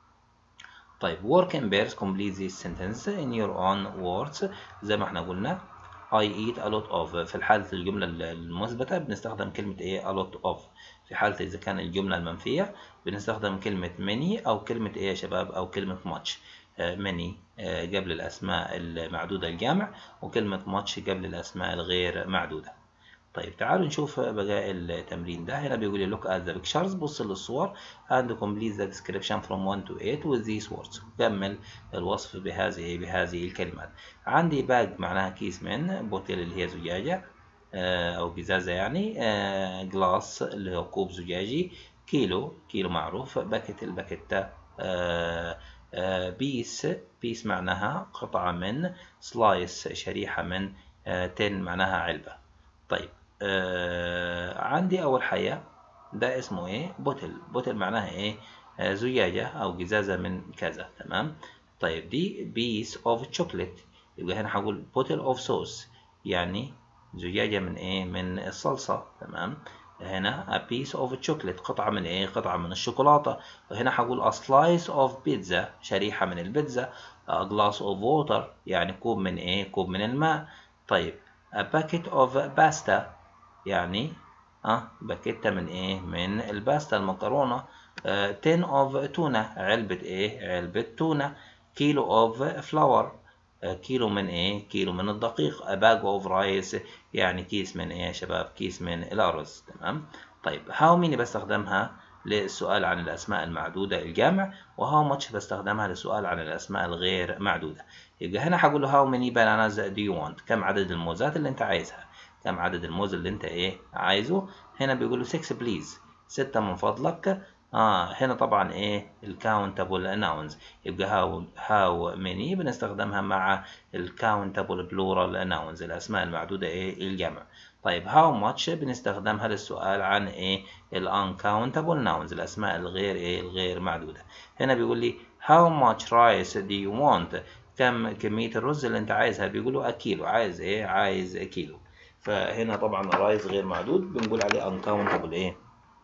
S1: طيب work in pairs complete this sentence in your own words زي ما احنا قلنا I eat a lot of في حالة الجملة المثبتة بنستخدم كلمة ايه a lot of في حالة إذا كان الجملة المنفية بنستخدم كلمة many أو كلمة ايه يا شباب أو كلمة much many قبل الأسماء المعدودة الجامع وكلمة much قبل الأسماء الغير معدودة طيب تعالوا نشوف بقى التمرين ده هنا بيقول لي look at the pictures بص للصور and complete the description from 1 to 8 with these words كمل الوصف بهذه بهذه الكلمات عندي باج معناها كيس من بوتيل اللي هي زجاجة أو جزازة يعني جلاس اللي هو كوب زجاجي كيلو كيلو معروف باكت الباكتة بيس بيس معناها قطعة من سلايس شريحة من تن معناها علبة طيب عندي أول حاجة ده اسمه ايه بوتل بوتل معناها ايه زجاجة أو جزازة من كذا تمام طيب دي بيس اوف شوكليت يبقى هنا هقول بوتل اوف صوص يعني زجاجة من ايه من الصلصة تمام هنا a piece of chocolate قطعة من ايه قطعة من الشوكولاتة وهنا هقول a slice of pizza شريحة من البيتزا a glass of water يعني كوب من ايه كوب من الماء طيب a packet of pasta يعني اه باكيتة من ايه من الباستا المكرونة uh, tin of تونة علبة ايه علبة تونة كيلو of flour كيلو من ايه كيلو من الدقيق a bag of rice يعني كيس من ايه يا شباب كيس من الارز تمام طيب how many بستخدمها للسؤال عن الاسماء المعدودة الجمع وهاو much بستخدمها للسؤال عن الاسماء الغير معدودة يبقى هنا هقول له how many bananas do you want كم عدد الموزات اللي انت عايزها كم عدد الموز اللي انت ايه عايزه هنا بيقول له 6 بليز 6 من فضلك اه هنا طبعا ايه الكاونتابل ناونز يبقى هاو هاو ماني بنستخدمها مع الكاونتابل بلورال ناونز الاسماء المعدوده ايه الجمع طيب هاو ماتش بنستخدمها للسؤال عن ايه الانكاونتابل ناونز الاسماء الغير ايه الغير معدوده هنا بيقول لي هاو ماتش رايس دو يو وانت كم كميه الرز اللي انت عايزها بيقولوا كيلو عايز ايه عايز كيلو فهنا طبعا رايز غير معدود بنقول عليه uncountable ايه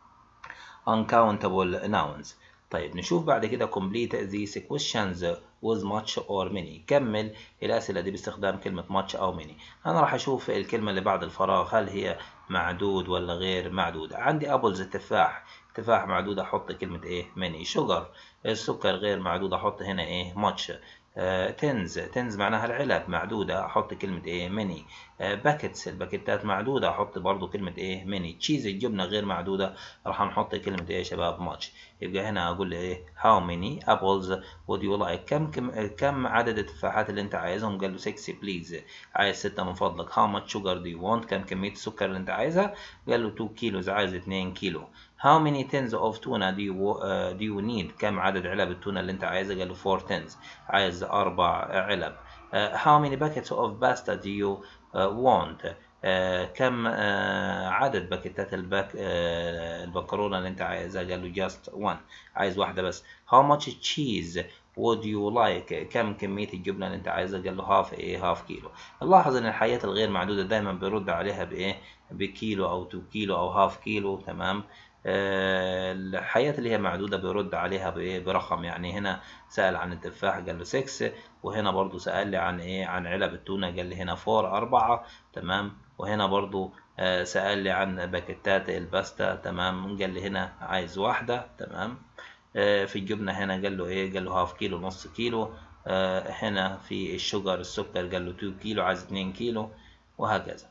S1: uncountable nouns طيب نشوف بعد كده complete these questions with much or many كمل الأسئلة دي باستخدام كلمة much أو many أنا راح أشوف الكلمة اللي بعد الفراغ هل هي معدود ولا غير معدود عندي apples التفاح تفاح معدود أحط كلمة إيه many sugar السكر غير معدود أحط هنا إيه much تنز تنز معناها العلب معدودة أحط كلمة إيه ميني باكيتس الباكيتات معدودة أحط برضو كلمة إيه ميني تشيز الجبنة غير معدودة راح نحط كلمة إيه شباب ماتش يبقى هنا أقول إيه how many apples would you like كم كم, كم عدد التفاحات اللي أنت عايزهم قال له 6 بليز عايز 6 من فضلك how much sugar do you want كم كمية السكر اللي أنت عايزها قال له 2 كيلوز عايز 2 كيلو How many tins of tuna do you, uh, do you need؟ كم عدد علب التونة اللي أنت عايزها؟ قال له 4 tins عايز أربع علب. Uh, how many packets of pasta do you uh, want؟ uh, كم uh, عدد باكيتات الباك uh, المكرونة اللي أنت عايزها؟ قال له just one عايز واحدة بس. How much cheese would you like كم كمية الجبنة اللي أنت عايزها؟ قال له هاف إيه هاف كيلو. نلاحظ إن الحاجات الغير معدودة دايما بيرد عليها بإيه؟ بكيلو أو 2 كيلو أو هاف كيلو تمام؟ الحياة اللي هي معدودة بيرد عليها بإيه برقم يعني هنا سأل عن التفاح قال له 6 وهنا برضو سأل لي عن إيه عن علب التونة قال لي هنا 4 4 تمام وهنا برضو سأل لي عن باكيتات الباستا تمام قال لي هنا عايز واحدة تمام في الجبنة هنا قال له إيه قال له هاف كيلو نص كيلو هنا في الشجر السكر قال له 2 كيلو عايز 2 كيلو وهكذا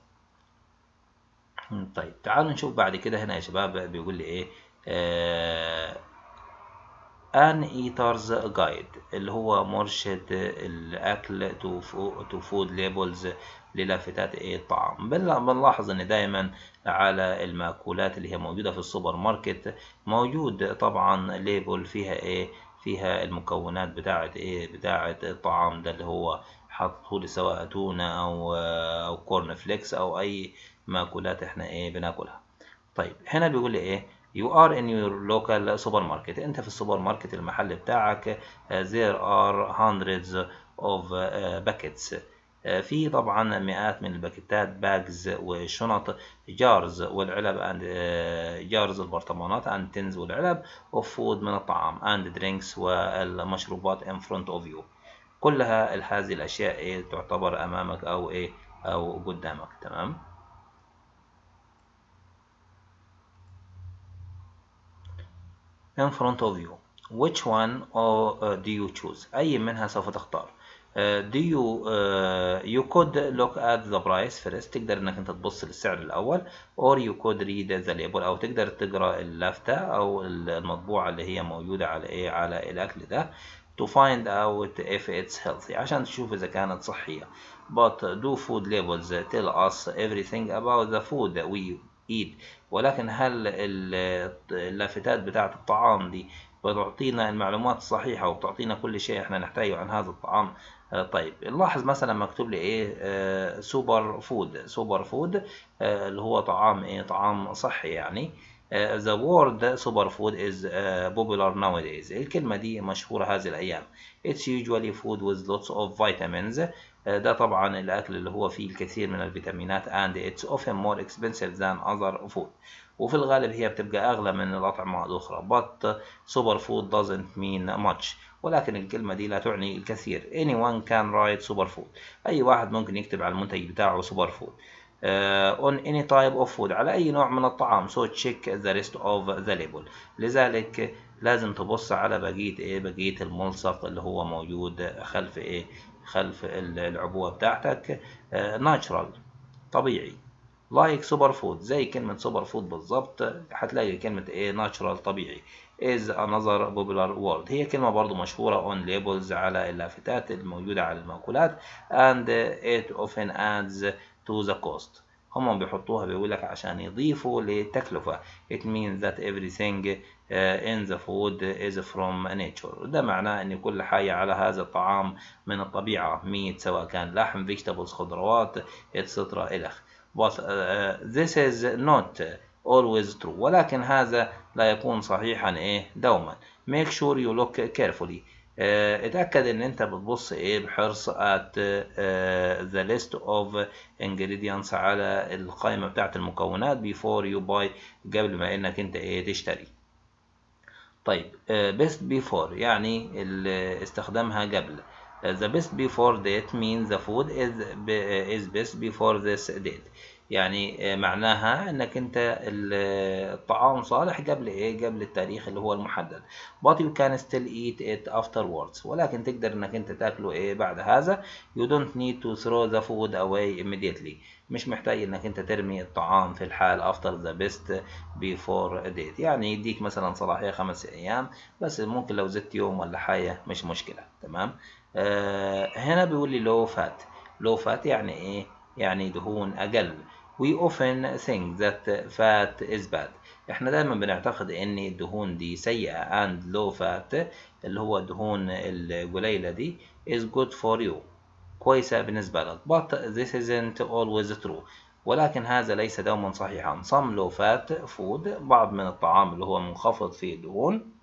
S1: طيب تعالوا نشوف بعد كده هنا يا شباب بيقول لي ايه آه ان ايترز جايد اللي هو مرشد الاكل تو فود ليبلز للافتات ايه الطعام بنلاحظ ان دايما على المأكولات اللي هي موجودة في السوبر ماركت موجود طبعا ليبل فيها ايه فيها المكونات بتاعة ايه بتاعة الطعام ده اللي هو حاطه لي سواء تونة او او كورن فليكس او اي مأكولات احنا ايه بناكلها طيب هنا بيقول لي ايه you are in your local supermarket انت في السوبر ماركت المحل بتاعك there are hundreds of buckets في طبعا مئات من الباكيتات باجز والشنط جارز والعلب and جارز البرطمانات and tins والعلب of food من الطعام and drinks والمشروبات in front of you كلها هذه الاشياء ايه تعتبر امامك او ايه او قدامك تمام in front of you which one or uh, do you choose أي منها سوف تختار uh, do you uh, you could look at the price first تقدر انك انت تبص للسعر الاول or you could read the label او تقدر تقرا اللافتة او المطبوعة اللي هي موجودة على ايه على الاكل ده to find out if it's healthy عشان تشوف اذا كانت صحية but do food labels tell us everything about the food that we eat ولكن هل اللافتات بتاعة الطعام دي بتعطينا المعلومات الصحيحة وبتعطينا كل شيء احنا نحتاجه عن هذا الطعام طيب نلاحظ مثلا مكتوب لي ايه سوبر فود سوبر فود اللي هو طعام ايه طعام صحي يعني the word superfood is uh, popular nowadays الكلمة دي مشهورة هذه الأيام it's usually food with lots of vitamins ده طبعا الأكل اللي هو فيه الكثير من الفيتامينات and it's often more expensive than other food وفي الغالب هي بتبقى أغلى من الأطعمة الأخرى but super food doesn't mean much ولكن الكلمة دي لا تعني الكثير anyone can write super food أي واحد ممكن يكتب على المنتج بتاعه super food uh, on any type of food على أي نوع من الطعام so check the rest of the label لذلك لازم تبص على بقية إيه بقية الملصق اللي هو موجود خلف إيه خلف العبوة بتاعتك uh, natural طبيعي لايك سوبر فود زي كلمة سوبر فود بالظبط هتلاقي كلمة ايه ناتشرال طبيعي is another popular word هي كلمة برضو مشهورة on labels على اللافتات الموجودة على المأكولات and it often adds to the cost هم بيحطوها بيقول لك عشان يضيفوا للتكلفة it means that everything in the food is from nature ده معناه ان كل حاجة على هذا الطعام من الطبيعة meat سواء كان لحم vegetables خضروات etc إلخ but uh, this is not always true ولكن هذا لا يكون صحيحا ايه دوما make sure you look carefully uh, اتأكد ان انت بتبص ايه بحرص at uh, the list of ingredients على القائمة بتاعت المكونات before you buy قبل ما انك انت ايه تشتري طيب uh, best before يعني استخدامها قبل the best before date means the food is is best before this date يعني معناها انك انت الطعام صالح قبل ايه قبل التاريخ اللي هو المحدد but you can still eat it afterwards ولكن تقدر انك انت تاكله ايه بعد هذا you don't need to throw the food away immediately مش محتاج انك انت ترمي الطعام في الحال after the best before date يعني يديك مثلا صلاحية خمس ايام بس ممكن لو زدت يوم ولا حاجة مش مشكلة تمام آه هنا بيقول لي low fat low fat يعني ايه يعني دهون اقل we often think that fat is bad احنا دايما بنعتقد ان الدهون دي سيئة and low fat اللي هو الدهون القليلة دي is good for you كويسة بالنسبة لك but this isn't always true ولكن هذا ليس دوما صحيحا some low fat food بعض من الطعام اللي هو منخفض فيه الدهون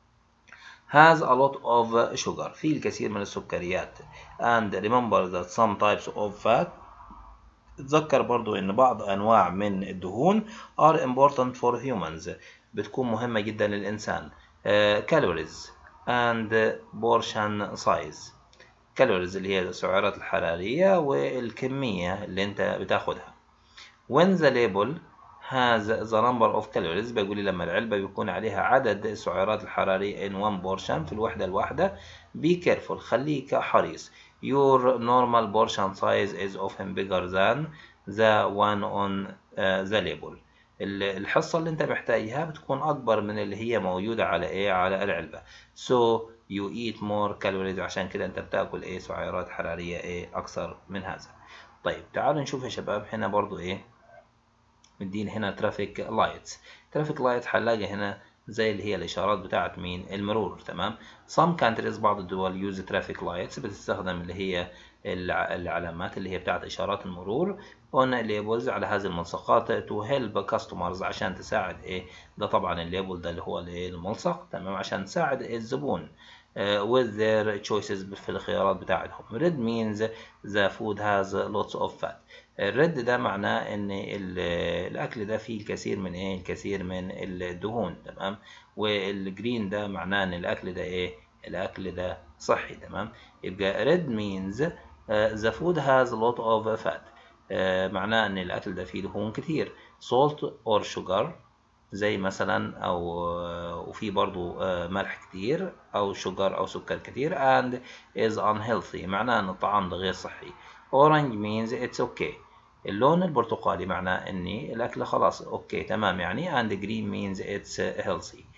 S1: has a lot of sugar فيه الكثير من السكريات and remember that some types of fat تذكر برضو ان بعض انواع من الدهون are important for humans بتكون مهمة جدا للانسان uh, calories and portion size calories اللي هي السعرات الحرارية والكمية اللي انت بتاخدها when the label has the number of calories بيقول لي لما العلبة بيكون عليها عدد السعرات الحرارية in one portion في الوحدة الواحدة be careful خليك حريص your normal portion size is often bigger than the one on uh, the label الحصة اللي انت محتاجها بتكون أكبر من اللي هي موجودة على إيه على العلبة so you eat more calories عشان كده انت بتاكل إيه سعرات حرارية إيه أكثر من هذا طيب تعالوا نشوف يا شباب هنا برضو إيه مدينا هنا ترافيك لايتس ترافيك لايت هنلاقي هنا زي اللي هي الإشارات بتاعت مين المرور تمام some countries بعض الدول use traffic lights بتستخدم اللي هي العلامات اللي هي بتاعت إشارات المرور on labels على هذه الملصقات to help customers عشان تساعد إيه ده طبعا الليبل ده اللي هو الملصق تمام عشان تساعد الزبون uh, with their choices في الخيارات بتاعتهم red means the food has lots of fat الريد ده معناه ان الاكل ده فيه الكثير من ايه الكثير من الدهون تمام والجرين ده معناه ان الاكل ده ايه الاكل ده صحي تمام يبقى red means uh, the food has a lot of fat uh, معناه ان الاكل ده فيه دهون كتير salt or sugar زي مثلا او وفي برضو ملح كتير او شجر او سكر كتير and is unhealthy معناه ان الطعام ده غير صحي orange means it's okay اللون البرتقالي معناه ان الاكل خلاص اوكي تمام يعني and green means it's healthy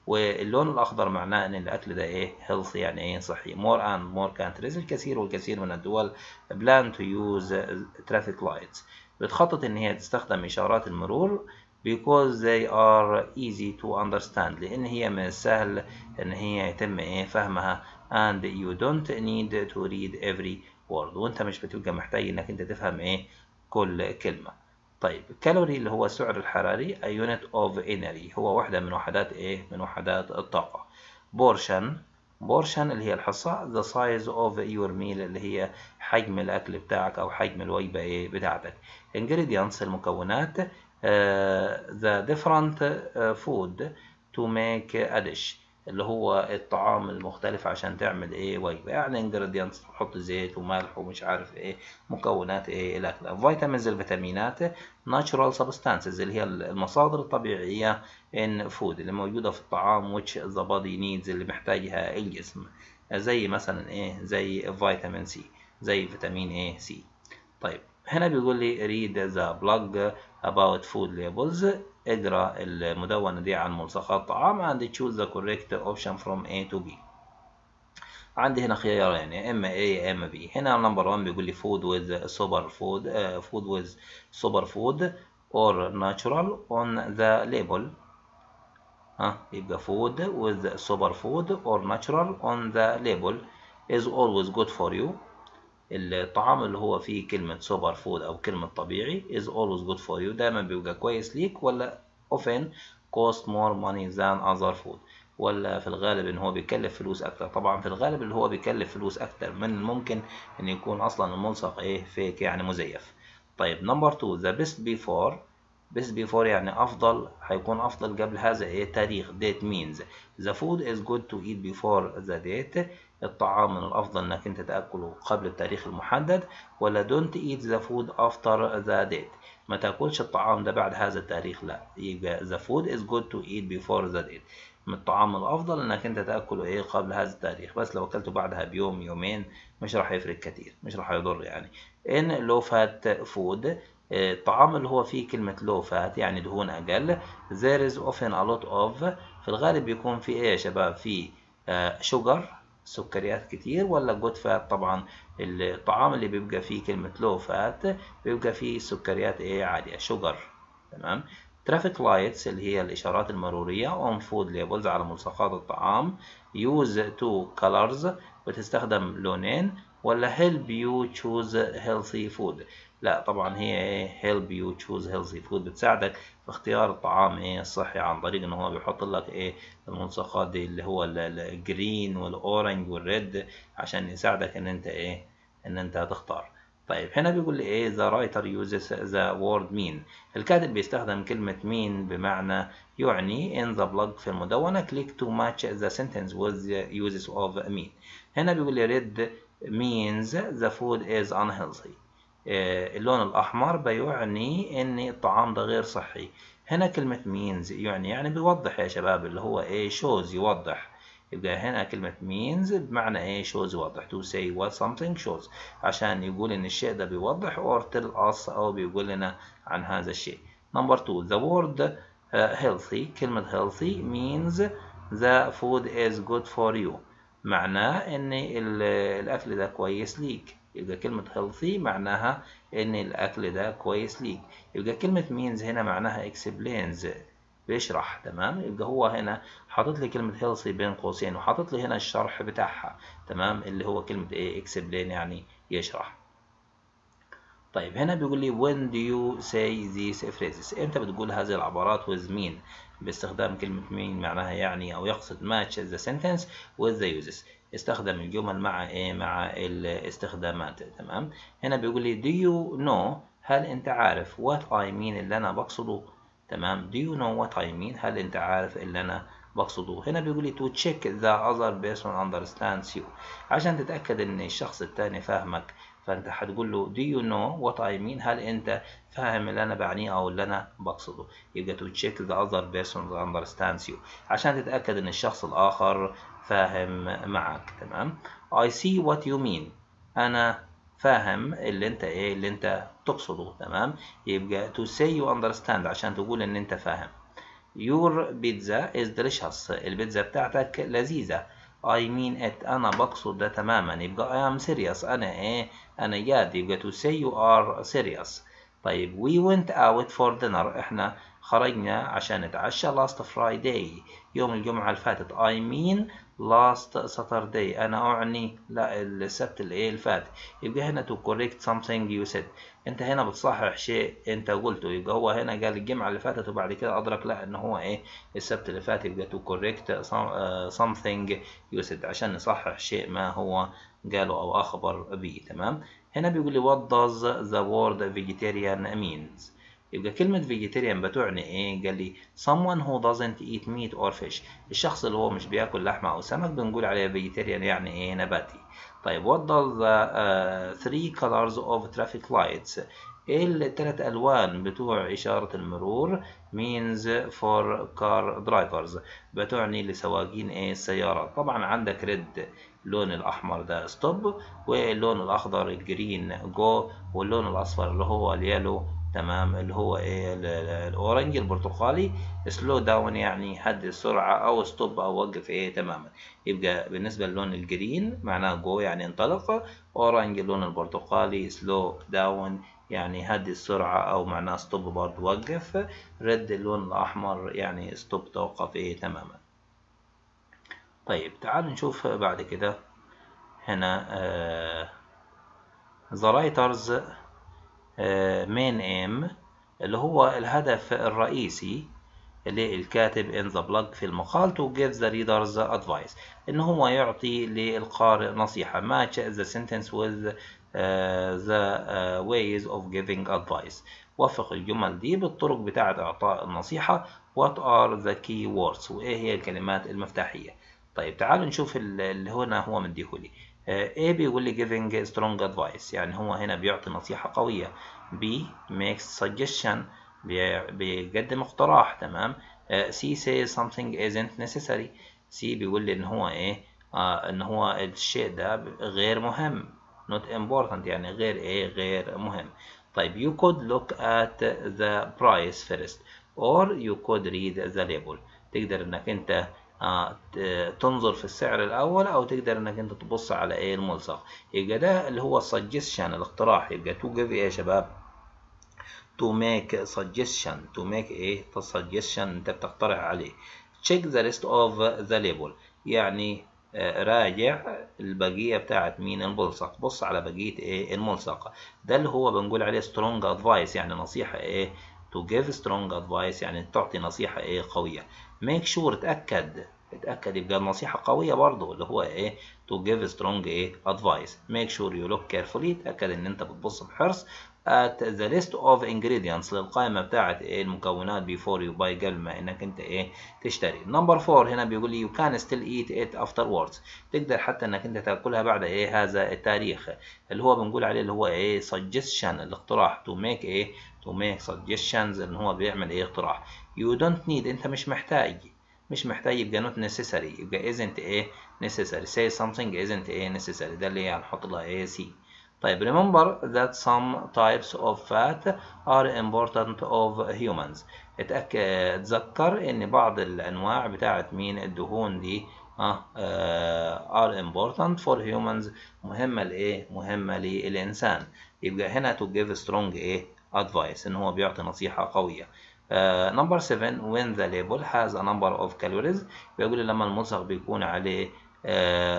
S1: واللون الأخضر معناه إن الأكل ده إيه healthy يعني إيه صحي more and more countries الكثير والكثير من الدول plan to use traffic lights بتخطط إن هي تستخدم إشارات المرور because they are easy to understand لأن هي من السهل إن هي يتم إيه فهمها and you don't need to read every word وأنت مش بتبقى محتاج إنك أنت تفهم إيه كل كلمة طيب الكالوري اللي هو السعر الحراري a unit of energy هو واحدة من وحدات إيه من وحدات الطاقة portion portion اللي هي الحصة the size of your meal اللي هي حجم الأكل بتاعك أو حجم الوجبة إيه بتاعتك ingredients المكونات the different food to make a dish اللي هو الطعام المختلف عشان تعمل ايه وجبه يعني ingredients تحط زيت وملح ومش عارف ايه مكونات ايه الاكل فيتامينز الفيتامينات natural substances اللي هي المصادر الطبيعيه in food اللي موجوده في الطعام which the body needs اللي محتاجها الجسم زي مثلا ايه زي فيتامين سي زي فيتامين ايه سي طيب هنا بيقول لي read the blog about food labels اقرا المدونة دي عن ملصقات طعام and choose the correct option from A to B عندي هنا خيارين يا اما A يا اما B هنا نمبر 1 بيقول لي food with super food uh, food with super food or natural on the label ها يبقى food with super food or natural on the label is always good for you الطعام اللي هو فيه كلمة سوبر فود أو كلمة طبيعي is always good for you دايما بيبقى كويس ليك ولا often cost more money than other food ولا في الغالب ان هو بيكلف فلوس اكتر طبعا في الغالب اللي هو بيكلف فلوس اكتر من الممكن ان يكون اصلا الملصق ايه فيك يعني مزيف طيب نمبر 2 the best before best before يعني افضل هيكون افضل قبل هذا ايه تاريخ date means the food is good to eat before the date الطعام من الأفضل إنك أنت تأكله قبل التاريخ المحدد ولا don't eat the food after the date ما تاكلش الطعام ده بعد هذا التاريخ لا يبقى the food is good to eat before the date من الطعام الأفضل إنك أنت تأكله إيه قبل هذا التاريخ بس لو أكلته بعدها بيوم يومين مش راح يفرق كتير مش راح يضر يعني in low fat food الطعام اللي هو فيه كلمة low fat يعني دهون أقل there is often a lot of في الغالب بيكون في إيه يا شباب في شوجر سكريات كتير ولا جود فات طبعا الطعام اللي بيبقى فيه كلمة لو فات بيبقى فيه سكريات ايه عالية شوجر تمام ترافيك لايتس اللي هي الإشارات المرورية on food labels على ملصقات الطعام use two colors بتستخدم لونين ولا help you choose healthy food لا طبعا هي ايه help you choose healthy food بتساعدك في اختيار الطعام ايه الصحي عن طريق ان هو بيحط لك ايه الملصقات دي اللي هو الجرين والاورنج والريد عشان يساعدك ان انت ايه ان انت تختار طيب هنا بيقول لي ايه the writer uses the word mean الكاتب بيستخدم كلمة mean بمعنى يعني in the blog في المدونة click to match the sentence with the uses of mean هنا بيقول لي red means the food is unhealthy اللون الأحمر بيعني إن الطعام ده غير صحي هنا كلمة means يعني يعني بيوضح يا شباب اللي هو إيه shows يوضح يبقى هنا كلمة means بمعنى إيه shows يوضح to say what something shows عشان يقول إن الشيء ده بيوضح or tell us أو بيقول لنا عن هذا الشيء number two the word uh, healthy كلمة healthy means the food is good for you معناه إن الأكل ده كويس ليك يبقى كلمة healthy معناها إن الأكل ده كويس ليك يبقى كلمة means هنا معناها explains بيشرح تمام يبقى هو هنا حاطط لي كلمة healthy بين قوسين وحاطط لي هنا الشرح بتاعها تمام اللي هو كلمة إيه explain يعني يشرح طيب هنا بيقول لي when do you say these phrases امتى بتقول هذه العبارات with mean باستخدام كلمة mean معناها يعني أو يقصد match the sentence with the uses استخدم الجمل مع ايه مع الاستخدامات تمام هنا بيقول لي do you know هل انت عارف what I mean اللي انا بقصده تمام do you know what I mean هل انت عارف اللي انا بقصده هنا بيقول لي to check the other person understands you عشان تتأكد ان الشخص التاني فاهمك فانت هتقول له do you know what I mean هل انت فاهم اللي انا بعنيه او اللي انا بقصده يبقى to check the other person understands you عشان تتأكد ان الشخص الاخر فاهم معك تمام I see what you mean أنا فاهم اللي أنت إيه اللي أنت تقصده تمام يبقى to say you understand عشان تقول إن أنت فاهم your pizza is delicious البيتزا بتاعتك لذيذة I mean it أنا بقصد ده تماما يبقى I am serious أنا إيه أنا جاد يبقى to say you are serious طيب we went out for dinner إحنا خرجنا عشان نتعشى last Friday يوم الجمعة اللي فاتت I mean last Saturday أنا أعني لا السبت اللي الفات يبقى هنا to correct something you said أنت هنا بتصحح شيء أنت قلته يبقى هو هنا قال الجمعة اللي فاتت وبعد كده أدرك لا إن هو إيه السبت اللي فات يبقى to correct something you said عشان نصحح شيء ما هو قاله أو أخبر به تمام هنا بيقول لي what does the word vegetarian means يبقى كلمة vegetarian بتعني إيه؟ قال لي someone who doesn't eat meat or fish الشخص اللي هو مش بياكل لحمة أو سمك بنقول عليه vegetarian يعني إيه نباتي طيب what does the uh, three colors of traffic lights إيه التلات ألوان بتوع إشارة المرور means for car drivers بتعني لسواقين إيه السيارات طبعا عندك red اللون الأحمر ده stop واللون الأخضر الجرين go واللون الأصفر اللي هو اليلو تمام اللي هو ايه الاورنج البرتقالي سلو داون يعني حد السرعة او ستوب او وقف ايه تماما يبقى بالنسبة للون الجرين معناه جو يعني انطلق اورنج اللون البرتقالي سلو داون يعني هدي السرعة او معناه ستوب برضه وقف رد اللون الاحمر يعني ستوب توقف ايه تماما طيب تعال نشوف بعد كده هنا آه the writers مين ايم اللي هو الهدف الرئيسي للكاتب in the blog في المقال to give the readers advice إن هو يعطي للقارئ نصيحة match the sentence with uh, the uh, ways of giving advice وفق الجمل دي بالطرق بتاعة إعطاء النصيحة what are the key words وإيه هي الكلمات المفتاحية طيب تعالوا نشوف اللي هنا هو مديهولي A بيقول لي giving strong advice يعني هو هنا بيعطي نصيحة قوية B makes suggestion بيقدم اقتراح تمام C says something isn't necessary C بيقول لي إن هو إيه آه إن هو الشيء ده غير مهم not important يعني غير إيه غير مهم طيب you could look at the price first or you could read the label تقدر إنك أنت آه تنظر في السعر الأول أو تقدر إنك أنت تبص على إيه الملصق يبقى ده اللي هو suggestion الاقتراح يبقى to give إيه يا شباب to make suggestion to make إيه suggestion أنت بتقترح عليه check the rest of the label يعني آه راجع البقية بتاعت مين الملصق بص على بقية إيه الملصق ده اللي هو بنقول عليه strong advice يعني نصيحة إيه to give strong advice يعني تعطي نصيحة إيه قوية make sure اتأكد اتأكد يبقى النصيحة قوية برضو اللي هو ايه to give strong ايه advice make sure you look carefully اتأكد ان انت بتبص بحرص at the list of ingredients للقائمة بتاعت ايه المكونات before you buy قبل ما انك انت ايه تشتري number four هنا بيقول لي you can still eat it afterwards تقدر حتى انك انت تاكلها بعد ايه هذا التاريخ اللي هو بنقول عليه اللي هو ايه suggestion الاقتراح to make ايه to make suggestions ان هو بيعمل ايه اقتراح you don't need انت مش محتاج مش محتاج يبقى not necessary يبقى isn't ايه necessary say something isn't ايه necessary ده اللي هنحط لها ايه سي طيب remember that some types of fat are important of humans اتأكد تذكر ان بعض الانواع بتاعت مين الدهون دي اه are important for humans مهمة لايه مهمة للانسان يبقى هنا to give strong ايه advice ان هو بيعطي نصيحة قوية Uh, number 7 when the label has a number of calories بيقول لما الملصق بيكون عليه uh,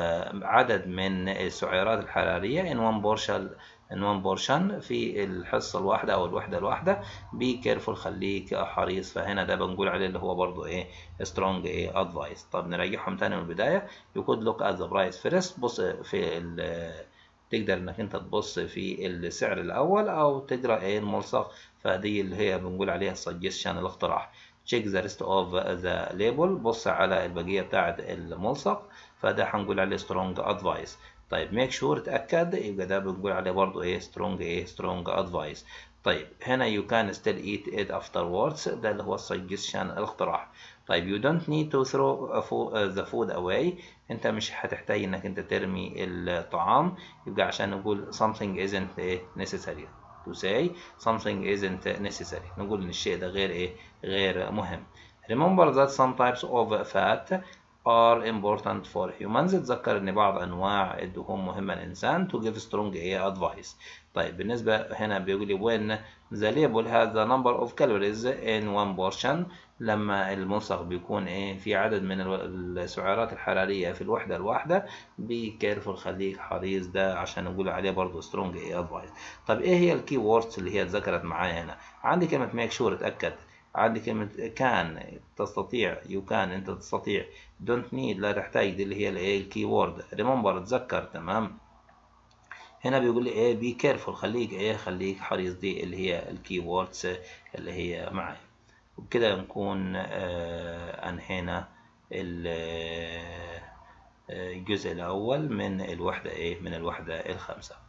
S1: عدد من السعرات الحرارية in one portion in one portion في الحصة الواحدة أو الوحدة الواحدة be careful خليك حريص فهنا ده بنقول عليه اللي هو برضو إيه strong إيه advice طب نراجعهم تاني من البداية you could look at the price first بص في ال تقدر انك انت تبص في السعر الاول او تقرا ايه الملصق فدي اللي هي بنقول عليها suggestion الاقتراح check the rest of the label بص على البقيه بتاعه الملصق فده هنقول عليه strong advice طيب make sure تاكد يبقى ده بنقول عليه برضو ايه strong ايه strong advice طيب هنا you can still eat it afterwards ده اللي هو suggestion الاقتراح طيب you don't need to throw the food away انت مش هتحتاج انك انت ترمي الطعام يبقى عشان نقول something isn't necessary to say something isn't necessary نقول ان الشيء ده غير ايه غير مهم remember that some types of fat are important for humans تذكر ان بعض انواع الدهون مهمه للانسان to give strong advice طيب بالنسبه هنا بيقول لي when the label has the number of calories in one portion لما الملصق بيكون ايه في عدد من السعرات الحراريه في الوحده الواحده بي كيرفول خليك حريص ده عشان نقول عليه برضه سترونج ايه ادفايس طب ايه هي الكي ووردز اللي هي اتذكرت معايا هنا عندي كلمه ميك شور اتاكد عندي كلمة كان تستطيع يو كان انت تستطيع دونت نيد لا تحتاج دي اللي هي الايه الكي وورد ريمبر تذكر تمام هنا بيقول لي ايه بي كيرفول خليك ايه خليك حريص دي اللي هي الكي ووردز اللي هي معايا وبكده نكون آه انهينا الجزء الاول من الوحدة ايه من الوحدة الخامسة